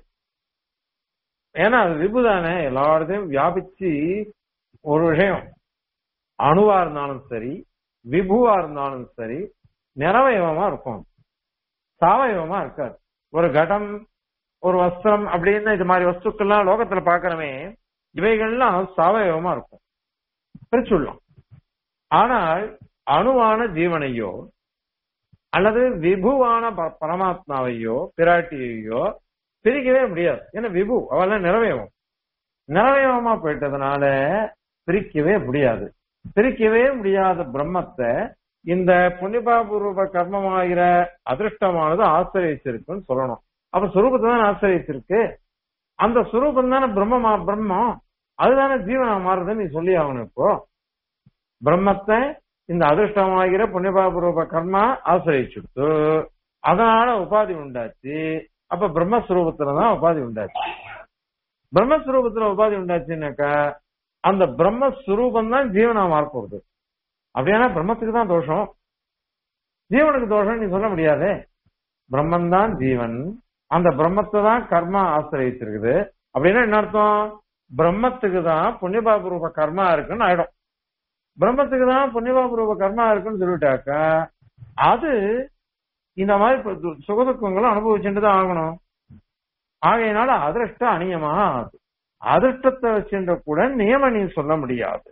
ஏன்னா அது விபு தானே எல்லா இடத்தையும் வியாபிச்சு ஒரு விஷயம் அணுவா இருந்தாலும் சரி விபுவா இருந்தாலும் சரி நிறவயவமா இருக்கும் சாவயவமா இருக்காது ஒரு கடம் ஒரு வஸ்திரம் அப்படின்னு இது மாதிரி வஸ்துக்கள்லாம் லோகத்துல பாக்குறமே இவைகள்லாம் சாவயவமா இருக்கும் பிரிச்சுள்ளோம் ஆனால் அணுவான ஜீவனையோ அல்லது விபுவான ப- பரமாத்மாவையோ பிராட்டியையோ பிரிக்கவே முடியாது ஏன்னா விபு அவெல்லாம் நிறவயவம் நிறவயவமா போயிட்டதுனால பிரிக்கவே முடியாது பிரிக்கவே முடியாத பிரம்மத்தை இந்த புண்ணியபாபூர்வ கர்மமாகிற அதிர்ஷ்டமானது ஆசிரியச்சிருக்குன்னு சொல்லணும் அப்ப சுரூபத்தை தான் ஆசிரியச்சிருக்கு அந்த சுரூபம் தானே பிரம்மமா பிரம்மம் அதுதானே ஜீவனா மாறுதுன்னு நீ சொல்லி ஆகணும் இப்போ பிரம்மத்தை இந்த அதிர்ஷ்டமாகிற புண்ணியபாபூர்வ கர்மா ஆசிரியச்சுடுத்து அதனால உபாதி உண்டாச்சு அப்ப பிரம்மஸ்வரூபத்துலதான் உபாதி உண்டாச்சு பிரம்மஸ்வரூபத்துல உபாதி உண்டாச்சுன்னாக்கா அந்த பிரம்மஸ்வரூபம் தான் ஜீவனா மாறப்போகுது அப்படியானா பிரம்மத்துக்கு தான் தோஷம் ஜீவனுக்கு தோஷம் நீ சொல்ல முடியாதே பிரம்மன் தான் ஜீவன் அந்த பிரம்மத்தை தான் கர்மா ஆசிரியச்சிருக்குது அப்படின்னா என்ன அர்த்தம் பிரம்மத்துக்கு தான் புண்ணியபாபூர்வ கர்மா இருக்குன்னு ஆயிடும் பிரம்மத்துக்கு தான் புண்ணியபாபூர்வ கர்மா இருக்குன்னு சொல்லிட்டாக்கா அது இந்த மாதிரி இப்ப து- சுகதுக்கங்களும் அனுபவிச்சுட்டு தான் ஆகணும் ஆகையினால அதிர்ஷ்ட அநியமா ஆகுது அதிர்ஷ்டத்தை வச்சுன்ற கூட நியம நீ சொல்ல முடியாது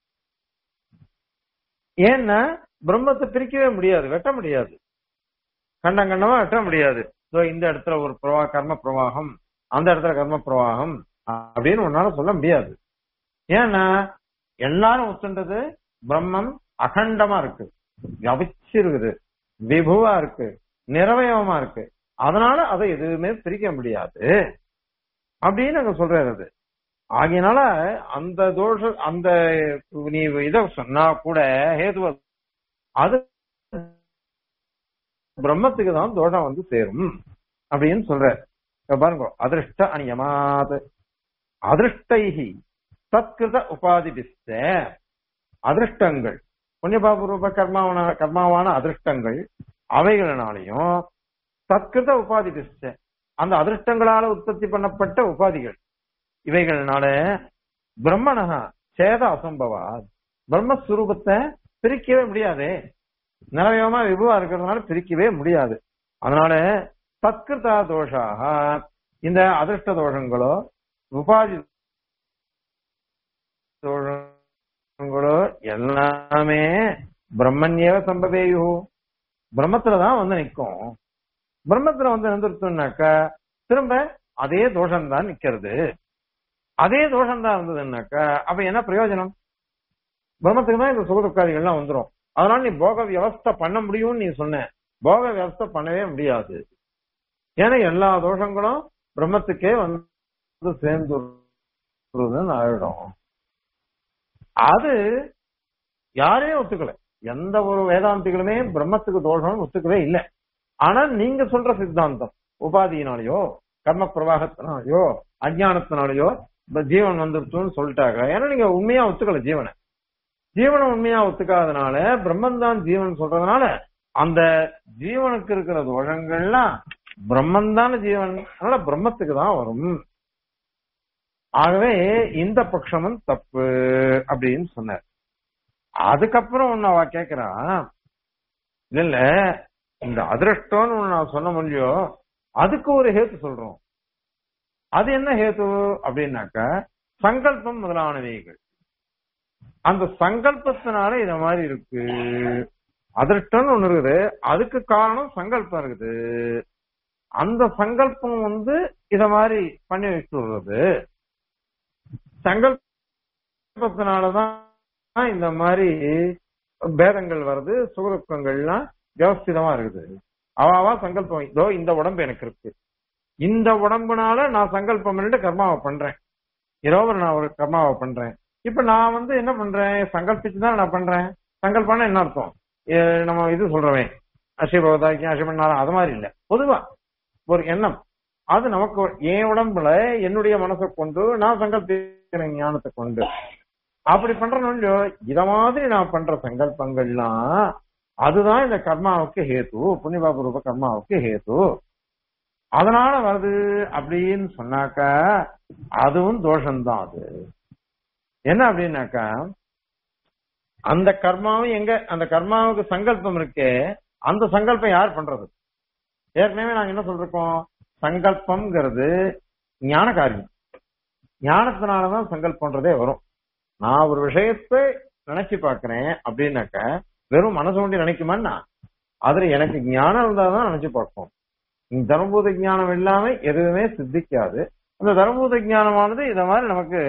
ஏன்னா பிரம்மத்தை பிரிக்கவே முடியாது வெட்ட முடியாது கண்டம் கண்டமா வெட்ட முடியாது இதோ இந்த இடத்துல ஒரு பிரவா கர்ம பிரவாகம் அந்த இடத்துல கர்ம பிரவாகம் அப்படின்னு உன்னால சொல்ல முடியாது ஏன்னா எல்லாரும் ஒத்துண்டது பிரம்மம் அகண்டமா இருக்கு வியாபிச்சிருக்குது விபுவா இருக்கு நிறவயவமா இருக்கு அதனால அதை எதுவுமே பிரிக்க முடியாது அப்படின்னு அங்க சொல்றாரு அது ஆகையினால அந்த தோஷ அந்த நீ இத சொன்னா கூட ஹேதுவ அது பிரம்மத்துக்கு தான் தோஷம் வந்து சேரும் அப்படின்னு சொல்ற இப்ப பாருங்க அதிருஷ்ட அநியமாத் அதிருஷ்டைஹி தத்கிருத உபாதிபிஸ்த அதிருஷ்டங்கள் புண்ணியபாபூர்வ கர்மாவான கர்மாவான அதிருஷ்டங்கள் அவைகளினாலையும் தத்கிருத உபாதிபிஸ்த அந்த அதிருஷ்டங்களால உற்பத்தி பண்ணப்பட்ட உபாதிகள் இவைகளினால பிரம்மணஹா சேத அசம்பவா பிரம்மஸ்வரூபத்தை பிரிக்கவே முடியாதே நிலவயமா விபுவா இருக்கிறதுனால பிரிக்கவே முடியாது அதனால தத்கிருதா தோஷாக இந்த அதிர்ஷ்ட தோஷங்களோ உபாதி தோஷங்களோ எல்லாமே பிரம்மன்யேவ சம்பவேயு பிரம்மத்துலதான் வந்து நிக்கும் பிரம்மத்துல வந்து நின்றுட்டுனாக்கா திரும்ப அதே தோஷம் தான் நிக்கிறது அதே தோஷம் தான் இருந்ததுன்னாக்கா அப்ப என்ன பிரயோஜனம் பிரம்மத்துக்கு தான் இந்த சுகதுக்காதிகள்லாம் வந்துரும் அதனால நீ போக வியவஸ்தை பண்ண முடியும்னு நீ சொன்ன போக வியவஸ்தை பண்ணவே முடியாது ஏன்னா எல்லா தோஷங்களும் பிரம்மத்துக்கே வந்து சேர்ந்துருதுன்னு ஆயிடும் அது யாரே ஒத்துக்கல எந்த ஒரு வேதாந்திகளுமே பிரம்மத்துக்கு தோஷம் ஒத்துக்கவே இல்லை ஆனா நீங்க சொல்ற சித்தாந்தம் உபாதியினாலேயோ கர்ம பிரவாகத்தினாலேயோ அஜானத்தினாலேயோ இந்த ஜீவன் வந்துருச்சுன்னு சொல்லிட்டாங்க ஏன்னா நீங்க உண்மையா ஒத்துக்கல ஜீவனை ஜீவனை உண்மையா ஒத்துக்காதனால பிரம்மன் தான் ஜீவன் சொல்றதுனால அந்த ஜீவனுக்கு இருக்கிற தோஷங்கள்லாம் பிரம்மன் தான ஜீவன் அதனால பிரம்மத்துக்கு தான் வரும் ஆகவே இந்த பட்சமும் தப்பு அப்படின்னு சொன்னார் அதுக்கப்புறம் ஒன்னு அவ கேக்குறா இல்ல இல்ல இந்த அதிருஷ்டம்னு ஒண்ணு நான் சொன்ன முடியும் அதுக்கு ஒரு ஹேத்து சொல்றோம் அது என்ன ஹேத்து அப்படின்னாக்க சங்கல்பம் முதலானவைகள் அந்த சங்கல்பத்தினால இத மாதிரி இருக்கு அதிர்ஷ்டம்னு ஒண்ணு இருக்குது அதுக்கு காரணம் சங்கல்பம் இருக்குது அந்த சங்கல்பம் வந்து இத மாதிரி பண்ணி வச்சுடுறது சங்கல்பத்தினாலதான் இந்த மாதிரி பேதங்கள் வருது சுகதுக்கங்கள்லாம் வியவஸ்திதமா இருக்குது அவாவா சங்கல்பம் இதோ இந்த உடம்பு எனக்கு இருக்கு இந்த உடம்புனால நான் சங்கல்பம் பண்ணிட்டு கர்மாவை பண்றேன் இரவு நான் ஒரு கர்மாவை பண்றேன் இப்ப நான் வந்து என்ன பண்றேன் சங்கல்பிச்சு தான் நான் பண்றேன் சங்கல்பம்னா என்ன அர்த்தம் ஏ, நம்ம இது சொல்றவன் அசிபவதாக்கியம் அசிபண்ணாரம் அது மாதிரி இல்ல பொதுவா ஒரு எண்ணம் அது நமக்கு ஒரு- என் உடம்புல என்னுடைய மனசை கொண்டு நான் சங்கல்பிக்கிறேன் ஞானத்தை கொண்டு அப்படி பண்றேன்னு இத மாதிரி நான் பண்ற சங்கல்பங்கள்லாம் அதுதான் இந்த கர்மாவுக்கு ஹேத்து புண்ணியபாப ரூப கர்மாவுக்கு ஹேத்து அதனால வருது அப்படின்னு சொன்னாக்கா அதுவும் தோஷம்தான் அது என்ன அப்படின்னாக்கா அந்த கர்மாவும் எங்க அந்த கர்மாவுக்கு சங்கல்பம் இருக்கே அந்த சங்கல்பம் யார் பண்றது ஏற்கனவே நாங்க என்ன சொல்றோம் சங்கல்பம்ங்கிறது ஞான காரியம் ஞானத்தினாலதான் சங்கல்பன்றதே வரும் நான் ஒரு விஷயத்தை நினைச்சு பாக்குறேன் அப்படின்னாக்க வெறும் மனசு கொண்டு நினைக்குமான்னா அதுல எனக்கு ஞானம் இருந்தாதான் நினைச்சு பார்ப்போம் இந்த தர்மபூத ஞானம் இல்லாம எதுவுமே சித்திக்காது அந்த தர்மபூத ஞானமானது இத மாதிரி நமக்கு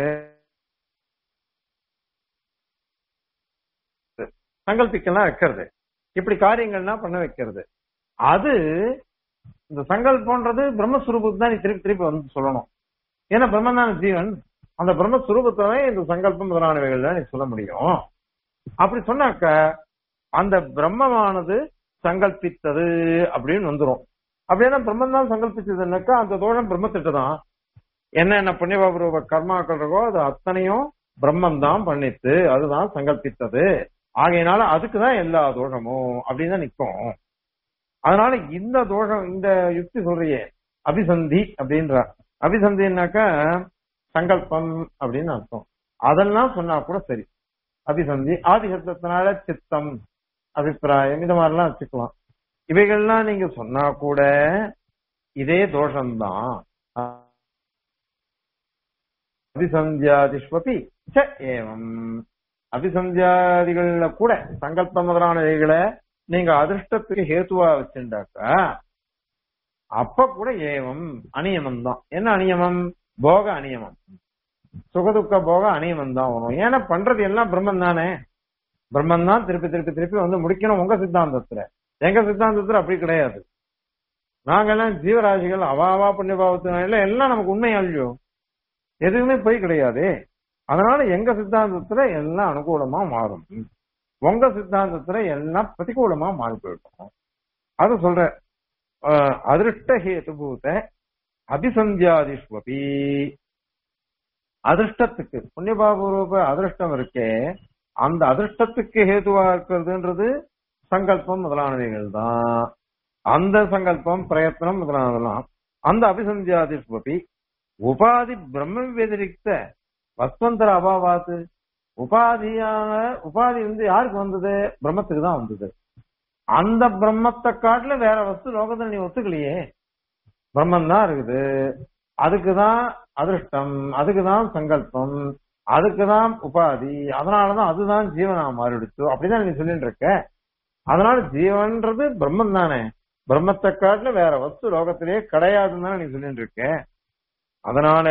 சங்கல்பிக்கலாம் வைக்கிறது இப்படி காரியங்கள்லாம் பண்ண வைக்கிறது அது இந்த சங்கல்பம்ன்றது பிரம்மஸ்வரூபத்துக்கு தான் நீ திருப்பி திருப்பி வந்து சொல்லணும் ஏன்னா பிரம்மன் தான் ஜீவன் அந்த பிரம்மஸ்வரூபத்தை இந்த சங்கல்பம் முதலானவைகள் நீ சொல்ல முடியும் அப்படி சொன்னாக்க அந்த பிரம்மமானது சங்கல்பித்தது அப்படின்னு வந்துரும் அப்படின்னா பிரம்மன் தான் சங்கல்பிச்சதுன்னாக்கா அந்த தோஷம் பிரம்மத்திட்ட தான் என்னென்ன புண்ணியபாபரூப கர்மாக்கள் இருக்கோ அது அத்தனையும் பிரம்மன் தான் பண்ணித்து அதுதான் சங்கல்பித்தது ஆகையினால அதுக்குதான் எல்லா தோஷமும் அப்படின்னு தான் நிக்கும் அதனால இந்த தோஷம் இந்த யுக்தி சொல்றியே அபிசந்தி அப்படின்ற அபிசந்தின்னாக்கா சங்கல்பம் அப்படின்னு அர்த்தம் அதெல்லாம் சொன்னா கூட சரி அபிசந்தி ஆதி சப்தத்தினால சித்தம் அபிப்பிராயம் இந்த மாதிரிலாம் வச்சுக்கலாம் இவைகள்லாம் நீங்க சொன்னா கூட இதே தோஷம்தான் அபிசந்தியாதிஷ்வபி ச ஏவம் அபிசந்தியாதிகள்ல கூட சங்கல்ப முதலானவைகளை நீங்க அதிர்ஷ்டத்துக்கு ஹேத்துவா வச்சுட்டாக்கா அப்ப கூட ஏவம் அநியமம் தான் என்ன அநியமம் போக அநியமம் சுகதுக்க போக அநியமம் தான் வரும் ஏன்னா பண்றது எல்லாம் பிரம்மன் தானே பிரம்மன் தான் திருப்பி திருப்பி திருப்பி வந்து முடிக்கணும் உங்க சித்தாந்தத்துல எங்க சித்தாந்தத்துல அப்படி கிடையாது நாங்கெல்லாம் ஜீவராசிகள் அவாவா புண்ணியபாவத்தினால எல்லாம் நமக்கு உண்மை அழியோ எதுவுமே போய் கிடையாது அதனால எங்க சித்தாந்தத்துல எல்லாம் அனுகூலமா மாறும் உங்க சித்தாந்தத்துல எல்லாம் பிரதிகூலமா மாறி போயிடும் அது சொல்ற அஹ், அதிருஷ்ட ஹேதுபூத அபிசந்தியாதிஷ்வபி அதிர்ஷ்டத்துக்கு புண்ணியபாபூர்வ அதிர்ஷ்டம் இருக்கே அந்த அதிர்ஷ்டத்துக்கு ஹேதுவா இருக்கிறதுன்றது சங்கல்பம் முதலானவைகள் தான் அந்த சங்கல்பம் பிரயத்னம் முதலானதெல்லாம் அந்த அபிசந்தியாதிஷ்வபி உபாதி பிரம்ம व्यतिरिक्त வஸ்வந்தர அபாவாத்து உபாதியான உபாதி வந்து யாருக்கு வந்தது பிரம்மத்துக்கு தான் வந்தது அந்த பிரம்மத்தை காட்டுல வேற வஸ்து லோகத்துல நீ ஒத்துக்கலையே பிரம்மன் தான் இருக்குது அதுக்குதான் அதிர்ஷ்டம் அதுக்குதான் சங்கல்பம் அதுக்குதான் உபாதி அதனாலதான் அதுதான் ஜீவனா மாறிடுச்சு அப்படிதான் நீ சொல்லிட்டு இருக்க அதனால ஜீவன்றது பிரம்மன் தானே பிரம்மத்தை காட்டுல வேற வஸ்து லோகத்திலேயே கிடையாதுன்னு தானே நீ சொல்லிட்டு இருக்க அதனால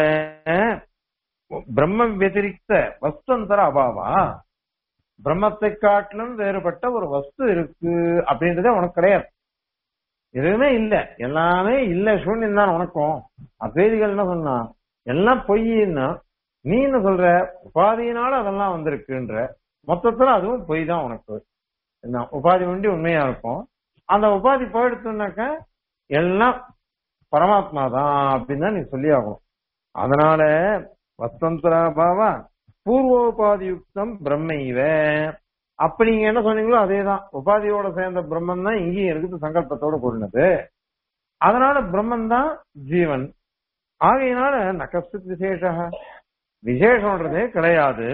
பிரம்ம व्यतिरिक्त வஸ்துந்தர அபாவா பிரம்மத்தை காட்டிலும் வேறுபட்ட ஒரு வஸ்து இருக்கு அப்படின்றதே உனக்கு கிடையாது எதுவுமே இல்ல எல்லாமே இல்ல சூன்யம் தான் உனக்கும் அத்வைதிகள் என்ன சொன்னா எல்லாம் பொய்ன்னா நீ என்ன சொல்ற உபாதியினால அதெல்லாம் வந்திருக்குன்ற மொத்தத்துல அதுவும் பொய் தான் உனக்கு என்ன உபாதி ஒண்டி உண்மையா இருக்கும் அந்த உபாதி போயிடுச்சுனாக்க எல்லாம் பரமாத்மா தான் அப்படின்னு தான் நீ சொல்லி ஆகணும் அதனால வஸ்தந்திராபாவா பூர்வோபாதி யுக்தம் பிரம்மைவ அப்ப நீங்க என்ன சொன்னீங்களோ அதேதான் உபாதியோட சேர்ந்த பிரம்மன் தான் இங்கேயும் இருக்குது சங்கல்பத்தோட கூடினது அதனால பிரம்மன் தான் ஜீவன் ஆகையினால நகஸ்தித் விசேஷ விசேஷம்ன்றதே கிடையாது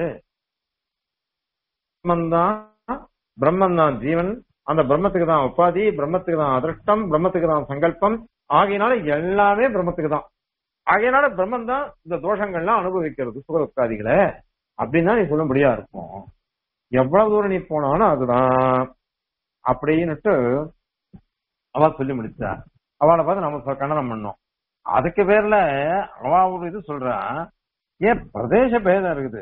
பிரம்மன் தான் பிரம்மன் தான் ஜீவன் அந்த பிரம்மத்துக்கு தான் உபாதி பிரம்மத்துக்கு தான் அதிருஷ்டம் பிரம்மத்துக்கு தான் சங்கல்பம் ஆகையினால எல்லாமே பிரம்மத்துக்கு தான் ஆகையினால பிரம்மன் தான் இந்த தோஷங்கள்லாம் அனுபவிக்கிறது சுகதுக்காதிகளை அப்படின்னு தான் நீ சொல்லும்படியா இருக்கும் எவ்வளவு தூரம் நீ போனாலும் அதுதான் அப்படின்னுட்டு அவ சொல்லி முடிச்சா அவளை பார்த்து நம்ம சொ- கண்டனம் பண்ணோம் அதுக்கு பேர்ல அவ ஒரு இது சொல்றா ஏன் பிரதேச பேதம் இருக்குது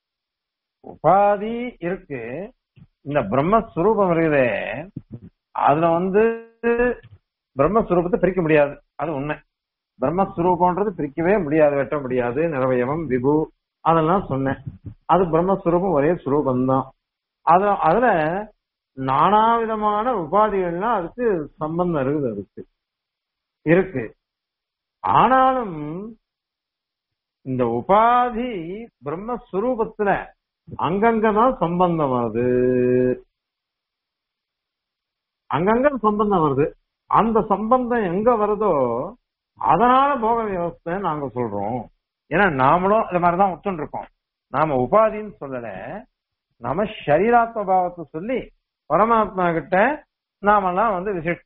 உபாதி இருக்கு இந்த பிரம்மஸ்வரூபம் இருக்குதே அதுல வந்து பிரம்மஸ்வரூபத்தை பிரிக்க முடியாது அது உண்மை பிரம்மஸ்வரூபம்ன்றது பிரிக்கவே முடியாது வெட்ட முடியாது நிறவயவம் விபு அதெல்லாம் சொன்னேன் அது பிரம்மஸ்வரூபம் ஒரே சுரூபம்தான் அது அதுல நானா விதமான உபாதிகள்லாம் அதுக்கு சம்பந்தம் இருக்குது அதுக்கு இருக்கு ஆனாலும் இந்த உபாதி பிரம்மஸ்வரூபத்துல அங்கங்கதான் சம்பந்தம் வருது அங்கங்க சம்பந்தம் வருது அந்த சம்பந்தம் எங்க வருதோ அதனால போக வியவஸ்தை நாங்க சொல்றோம் ஏன்னா நாமளும் இந்த மாதிரிதான் ஒத்துன்னு இருக்கோம் நாம உபாதின்னு சொல்லல நாம சரீராத்ம பாவத்தை சொல்லி பரமாத்மா கிட்ட நாமெல்லாம் வந்து விசிட்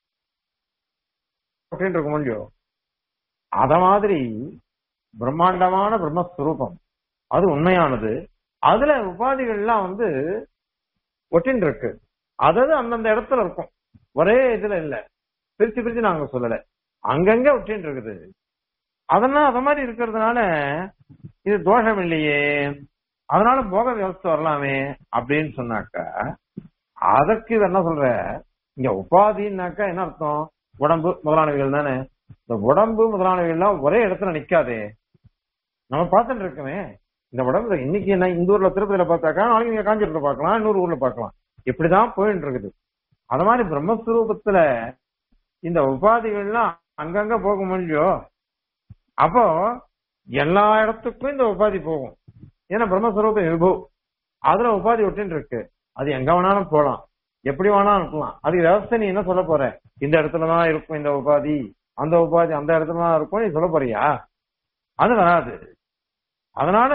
அப்படின்னு இருக்க முடியும் அத மாதிரி பிரம்மாண்டமான பிரம்மஸ்வரூபம் அது உண்மையானது அதுல உபாதிகள்லாம் வந்து ஒட்டின் இருக்கு அதாவது அந்தந்த இடத்துல இருக்கும் ஒரே இதுல இல்ல பிரிச்சு பிரிச்சு நாங்க சொல்லல அங்கங்க ஒட்டின் இருக்குது அதெல்லாம் அத மாதிரி இருக்கிறதுனால இது தோஷம் இல்லையே அதனால போக வியவஸ்தை வரலாமே அப்படின்னு சொன்னாக்கா அதற்கு இது என்ன சொல்ற இங்க உபாதின்னாக்கா என்ன அர்த்தம் உடம்பு முதலானவைகள் தானே இந்த உடம்பு முதலானவைகள் எல்லாம் ஒரே இடத்துல நிக்காதே நம்ம பார்த்துட்டு இருக்கோமே இந்த உடம்பு இன்னைக்கு என்ன இந்த ஊர்ல திருப்பதியில பார்த்தாக்கா நாளைக்கு நீங்க காஞ்சிபுரத்துல பார்க்கலாம் இன்னொரு ஊர்ல பார்க்கலாம் இப்படிதான் போயிட்டு இருக்குது அது மாதிரி பிரம்மஸ்வரூபத்துல இந்த உபாதிகள்லாம் அங்கங்க போக முடியும் அப்போ எல்லா இடத்துக்கும் இந்த உபாதி போகும் ஏன்னா பிரம்மஸ்வரூபம் விபு அதுல உபாதி ஒட்டின்னு இருக்கு அது எங்க வேணாலும் போலாம் எப்படி வேணாலும் இருக்கலாம் அது விவசாய நீ என்ன சொல்ல போற இந்த இடத்துலதான் இருக்கும் இந்த உபாதி அந்த உபாதி அந்த இடத்துலதான் இருக்கும் நீ சொல்ல போறியா அது வராது அதனால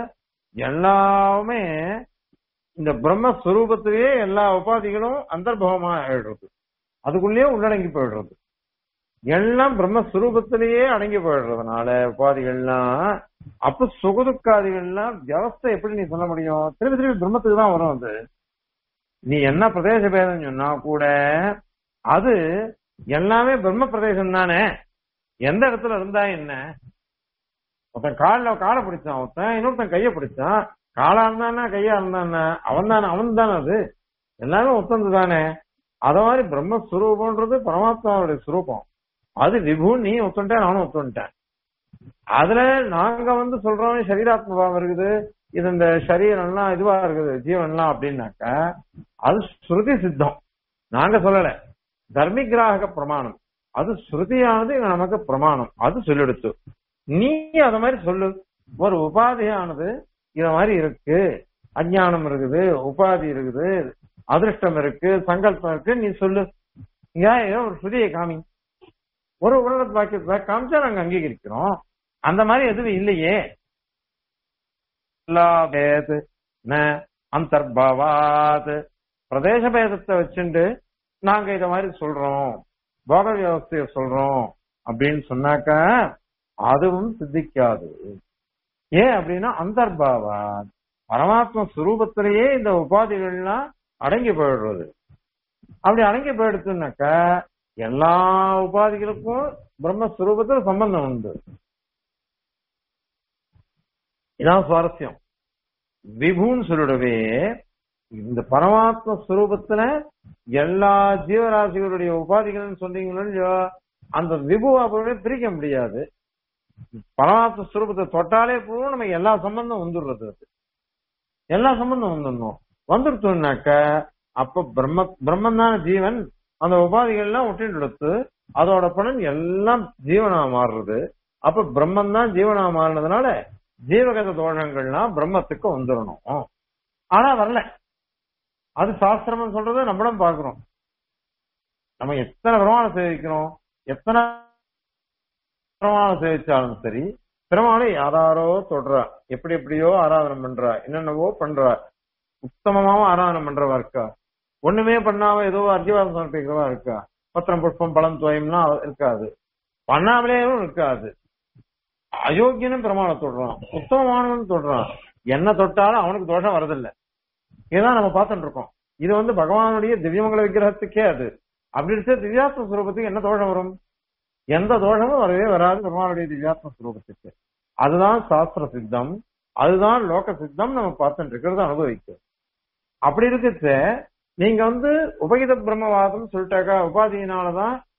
எல்லாமே இந்த பிரம்மஸ்வரூபத்திலேயே எல்லா உபாதிகளும் அந்தர்பவமா ஆயிடுறது அதுக்குள்ளேயே உள்ளடங்கி போயிடுறது எல்லாம் பிரம்மஸ்வரூபத்திலேயே அடங்கி போயிடுறதுனால உபாதிகள்லாம் அப்ப சுகதுக்காதிகள்லாம் வியவஸ்தை எப்படி நீ சொல்ல முடியும் திருப்பி திருப்பி பிரம்மத்துக்கு தான் வரும் அது நீ என்ன பிரதேச பேதம் சொன்னா கூட அது எல்லாமே பிரம்ம பிரதேசம் தானே எந்த இடத்துல இருந்தா என்ன ஒருத்தன் காலில் காலை பிடிச்சான் ஒருத்தன் இன்னொருத்தன் கைய பிடிச்சான் காலா இருந்தானா கையா இருந்தானா அவன் தானே அவன் தானே அது எல்லாமே ஒத்தந்து தானே அத மாதிரி பிரம்மஸ்வரூபம்ன்றது பரமாத்மாவுடைய சுரூபம் அது விபு நீ ஒத்துட்டேன் நானும் ஒத்துட்டேன் அதுல நாங்க வந்து சொல்றோம் சரீராத்ம பாவம் இருக்குது இது இந்த சரீரம்லாம் இதுவா இருக்குது ஜீவன்லாம் அப்படின்னாக்கா அது ஸ்ருதி சித்தம் நாங்க சொல்லல தர்மிகிராக பிரமாணம் அது ஸ்ருதியானது நமக்கு பிரமாணம் அது சொல்லிடுத்து நீ அத மாதிரி சொல்லு ஒரு உபாதியானது இத மாதிரி இருக்கு அஜ்ஞானம் இருக்குது உபாதி இருக்குது அதிர்ஷ்டம் இருக்கு சங்கல்பம் இருக்கு நீ சொல்லு இங்க ஏதோ ஒரு ஸ்ருதியை காமி ஒரு உலக வாக்கியத்தை காமிச்சா நாங்க அங்கீகரிக்கிறோம் அந்த மாதிரி எதுவும் இல்லையே பேத் ந அந்தர்பாவாத் பிரதேச பேதத்தை வச்சுண்டு நாங்க இத மாதிரி சொல்றோம் போக வியவஸ்தைய சொல்றோம் அப்படின்னு சொன்னாக்கா அதுவும் சித்திக்காது ஏன் அப்படின்னா அந்தர்பாவா பரமாத்ம சுரூபத்திலேயே இந்த உபாதிகள்லாம் அடங்கி போயிடுறது அப்படி அடங்கி போயிடுச்சுனாக்கா எல்லா உபாதிகளுக்கும் பிரம்மஸ்வரூபத்துல சம்பந்தம் உண்டு இதான் சுவாரஸ்யம் விபுன்னு சொல்லிடவே இந்த பரமாத்ம ஸ்வரூபத்துல எல்லா ஜீவராசிகளுடைய உபாதிகள் சொன்னீங்களோ இல்லையோ அந்த விபுவா பொருளை பிரிக்க முடியாது பரமாத்ம ஸ்வரூபத்தை தொட்டாலே போதும் நமக்கு எல்லா சம்பந்தம் வந்துடுறது அது எல்லா சம்பந்தம் வந்துடணும் வந்துடுத்தோம்னாக்க அப்ப பிரம்ம பிரம்மன் தான ஜீவன் அந்த உபாதிகள் எல்லாம் ஒட்டின்னு எடுத்து அதோட பலன் எல்லாம் ஜீவனா மாறுறது அப்ப பிரம்மன் தான் ஜீவனா மாறினதுனால ஜீவகத தோஷங்கள்லாம் பிரம்மத்துக்கு வந்துடணும் ஆனா வரல அது சாஸ்திரம் சொல்றத நம்மளும் பாக்குறோம் நம்ம எத்தனை பிரமாணம் சேவிக்கிறோம் எத்தனை பிரமாணம் சேவிச்சாலும் சரி பெருமாளை யாராரோ தொடுறா எப்படி எப்படியோ ஆராதனை பண்றா என்னென்னவோ பண்றா உத்தமமாவும் ஆராதனை பண்றவா இருக்கா ஒண்ணுமே பண்ணாம ஏதோ அர்ஜிவாதம் சமர்ப்பிக்கிறவா இருக்கா பத்திரம் புஷ்பம் பழம் துவயம்னா இருக்காது பண்ணாமலேயும் இருக்காது அயோக்கியனும் பிரமாணம் தொடுறான் உத்தமமானவன் தொடுறான் என்ன தொட்டாலும் அவனுக்கு தோஷம் வரதில்லை இதுதான் நம்ம பார்த்துட்டு இருக்கோம் இது வந்து பகவானுடைய திவ்யமங்கல விக்கிரகத்துக்கே அது அப்படி இருக்க திவ்யாத்ம ஸ்வரூபத்துக்கு என்ன தோஷம் வரும் எந்த தோஷமும் வரவே வராது பெருமானுடைய திவ்யாத்ம ஸ்வரூபத்துக்கு அதுதான் சாஸ்திர சித்தம் அதுதான் லோக சித்தம் நம்ம பார்த்துட்டு இருக்கிறது அனுபவிக்கும் அப்படி இருக்கிறது நீங்க வந்து உபகித பிரம்மவாதம் சொல்லிட்டாக்கா உபாதியினாலதான்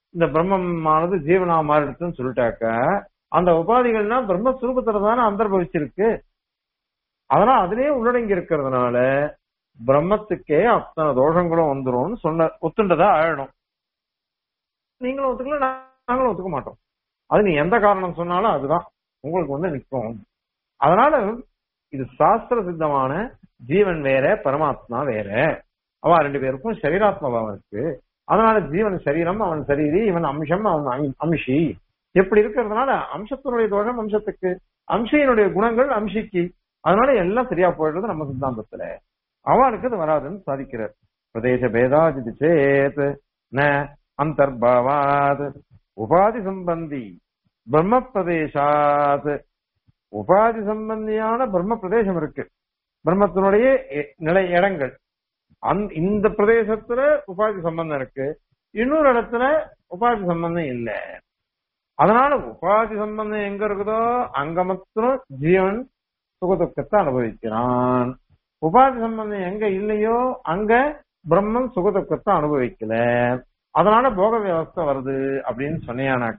இந்த பிரம்மமானது ஜீவனா மாறிடுச்சுன்னு சொல்லிட்டாக்க அந்த உபாதிகள்னா பிரம்மஸ்வரூபத்துல தானே அந்தர்பவிச்சிருக்கு அதனால அதிலேயே உள்ளடங்கி இருக்கிறதுனால பிரம்மத்துக்கே அத்தனை தோஷங்களும் வந்துரும்னு சொன்ன ஒத்துண்டதா ஆயிடும் நீங்களும் ஒத்துக்கல நாங்களும் ஒத்துக்க மாட்டோம் அது நீ எந்த காரணம் சொன்னாலும் அதுதான் உங்களுக்கு வந்து நிற்கும் அதனால இது சாஸ்திர சித்தமான ஜீவன் வேற பரமாத்மா வேற அவ ரெண்டு பேருக்கும் சரீராத்ம பாவம் இருக்கு அதனால ஜீவன் சரீரம் அவன் சரீரி இவன் அம்சம் அவன் அம்- அம்சி எப்படி இருக்கிறதுனால அம்சத்தினுடைய தோஷம் அம்சத்துக்கு அம்சையினுடைய குணங்கள் அம்சிக்கு அதனால எல்லாம் சரியா போயிடுறது நம்ம சித்தாந்தத்துல அவனுக்கு அது வராதுன்னு சாதிக்கிறார் பிரதேச பேதாஜிதி சேத் ந அந்தர்பாவாத் உபாதி சம்பந்தி பிரம்ம பிரதேசாத் உபாதி சம்பந்தியான பிரம்ம பிரதேசம் இருக்கு பிரம்மத்தினுடைய எ- நிலை இடங்கள் அந்த இந்த பிரதேசத்துல உபாதி சம்பந்தம் இருக்கு இன்னொரு இடத்துல உபாதி சம்பந்தம் இல்ல அதனால உபாதி சம்பந்தம் எங்க இருக்குதோ அங்க மாத்திரம் ஜீவன் சுகதுக்கத்தை அனுபவிக்கிறான் உபாதி சம்பந்தம் எங்க இல்லையோ அங்க பிரம்மன் சுகதுக்கத்தை அனுபவிக்கல அதனால போக வியவஸ்தை வருது அப்படின்னு சொன்னியான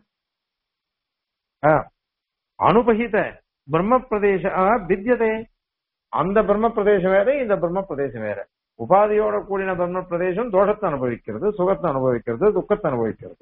அனுபகித பிரம்ம பிரதேச வித்தியதே அந்த பிரம்ம பிரதேசம் வேற இந்த பிரம்ம பிரதேசம் வேற உபாதியோட கூடின பிரம்ம பிரதேசம் தோஷத்தை அனுபவிக்கிறது சுகத்தை அனுபவிக்கிறது துக்கத்தை அனுபவிக்கிறது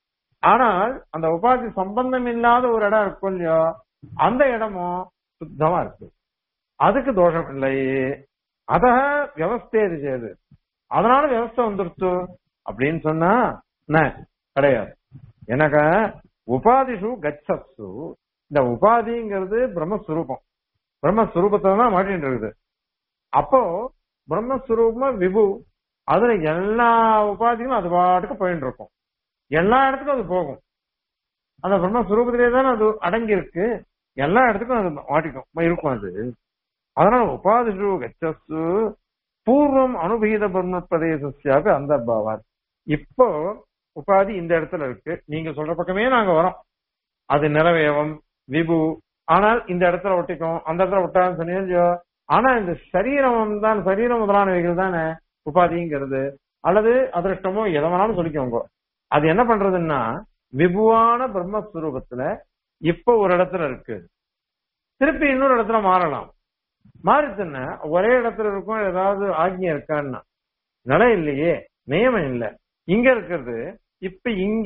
ஆனால் அந்த உபாதி சம்பந்தம் இல்லாத ஒரு இடம் இருக்கும் இல்லையோ அந்த இடமும் சுத்தமா இருக்கு அதுக்கு தோஷம் இல்லை அத வியவஸ்தேது செய்யுது அதனால வியவஸ்தை வந்துருச்சு அப்படின்னு சொன்னா என்ன கிடையாது எனக்கு உபாதிஷு கச்சப்சு இந்த உபாதிங்கிறது பிரம்மஸ்வரூபம் பிரம்மஸ்வரூபத்தை தான் மாட்டின்னு இருக்குது அப்போ பிரம்மஸ்வரூபமா விபு அதுல எல்லா உபாதிகளும் அது பாட்டுக்கு போயிட்டு இருக்கும் எல்லா இடத்துக்கும் அது போகும் அந்த பிரம்மஸ்வரூபத்திலே தானே அது அடங்கி இருக்கு எல்லா இடத்துக்கும் அது மாட்டிக்கும் இருக்கும் அது அதனால உபாதிஷு கச்சஸ்து பூர்வம் அனுபீத பிரம்ம பிரதேசத்தியாக அந்த பாவார் இப்போ உபாதி இந்த இடத்துல இருக்கு நீங்க சொல்ற பக்கமே நாங்க வரோம் அது நிறவேவம் விபு ஆனால் இந்த இடத்துல ஒட்டிக்கும் அந்த இடத்துல ஒட்டான்னு சொன்னீங்க ஆனா இந்த சரீரம் தான் சரீரம் முதலானவைகள் தானே உபாதிங்கிறது அல்லது அதிர்ஷ்டமோ எதை வேணாலும் சொல்லிக்கோங்க அது என்ன பண்றதுன்னா விபுவான பிரம்மஸ்வரூபத்துல இப்ப ஒரு இடத்துல இருக்கு திருப்பி இன்னொரு இடத்துல மாறலாம் மாறிச்சுன்னா ஒரே இடத்துல இருக்கும் ஏதாவது ஆக்ஞை இருக்கான்னா நிலை இல்லையே நியமம் இல்ல இங்க இருக்கிறது இப்ப இங்க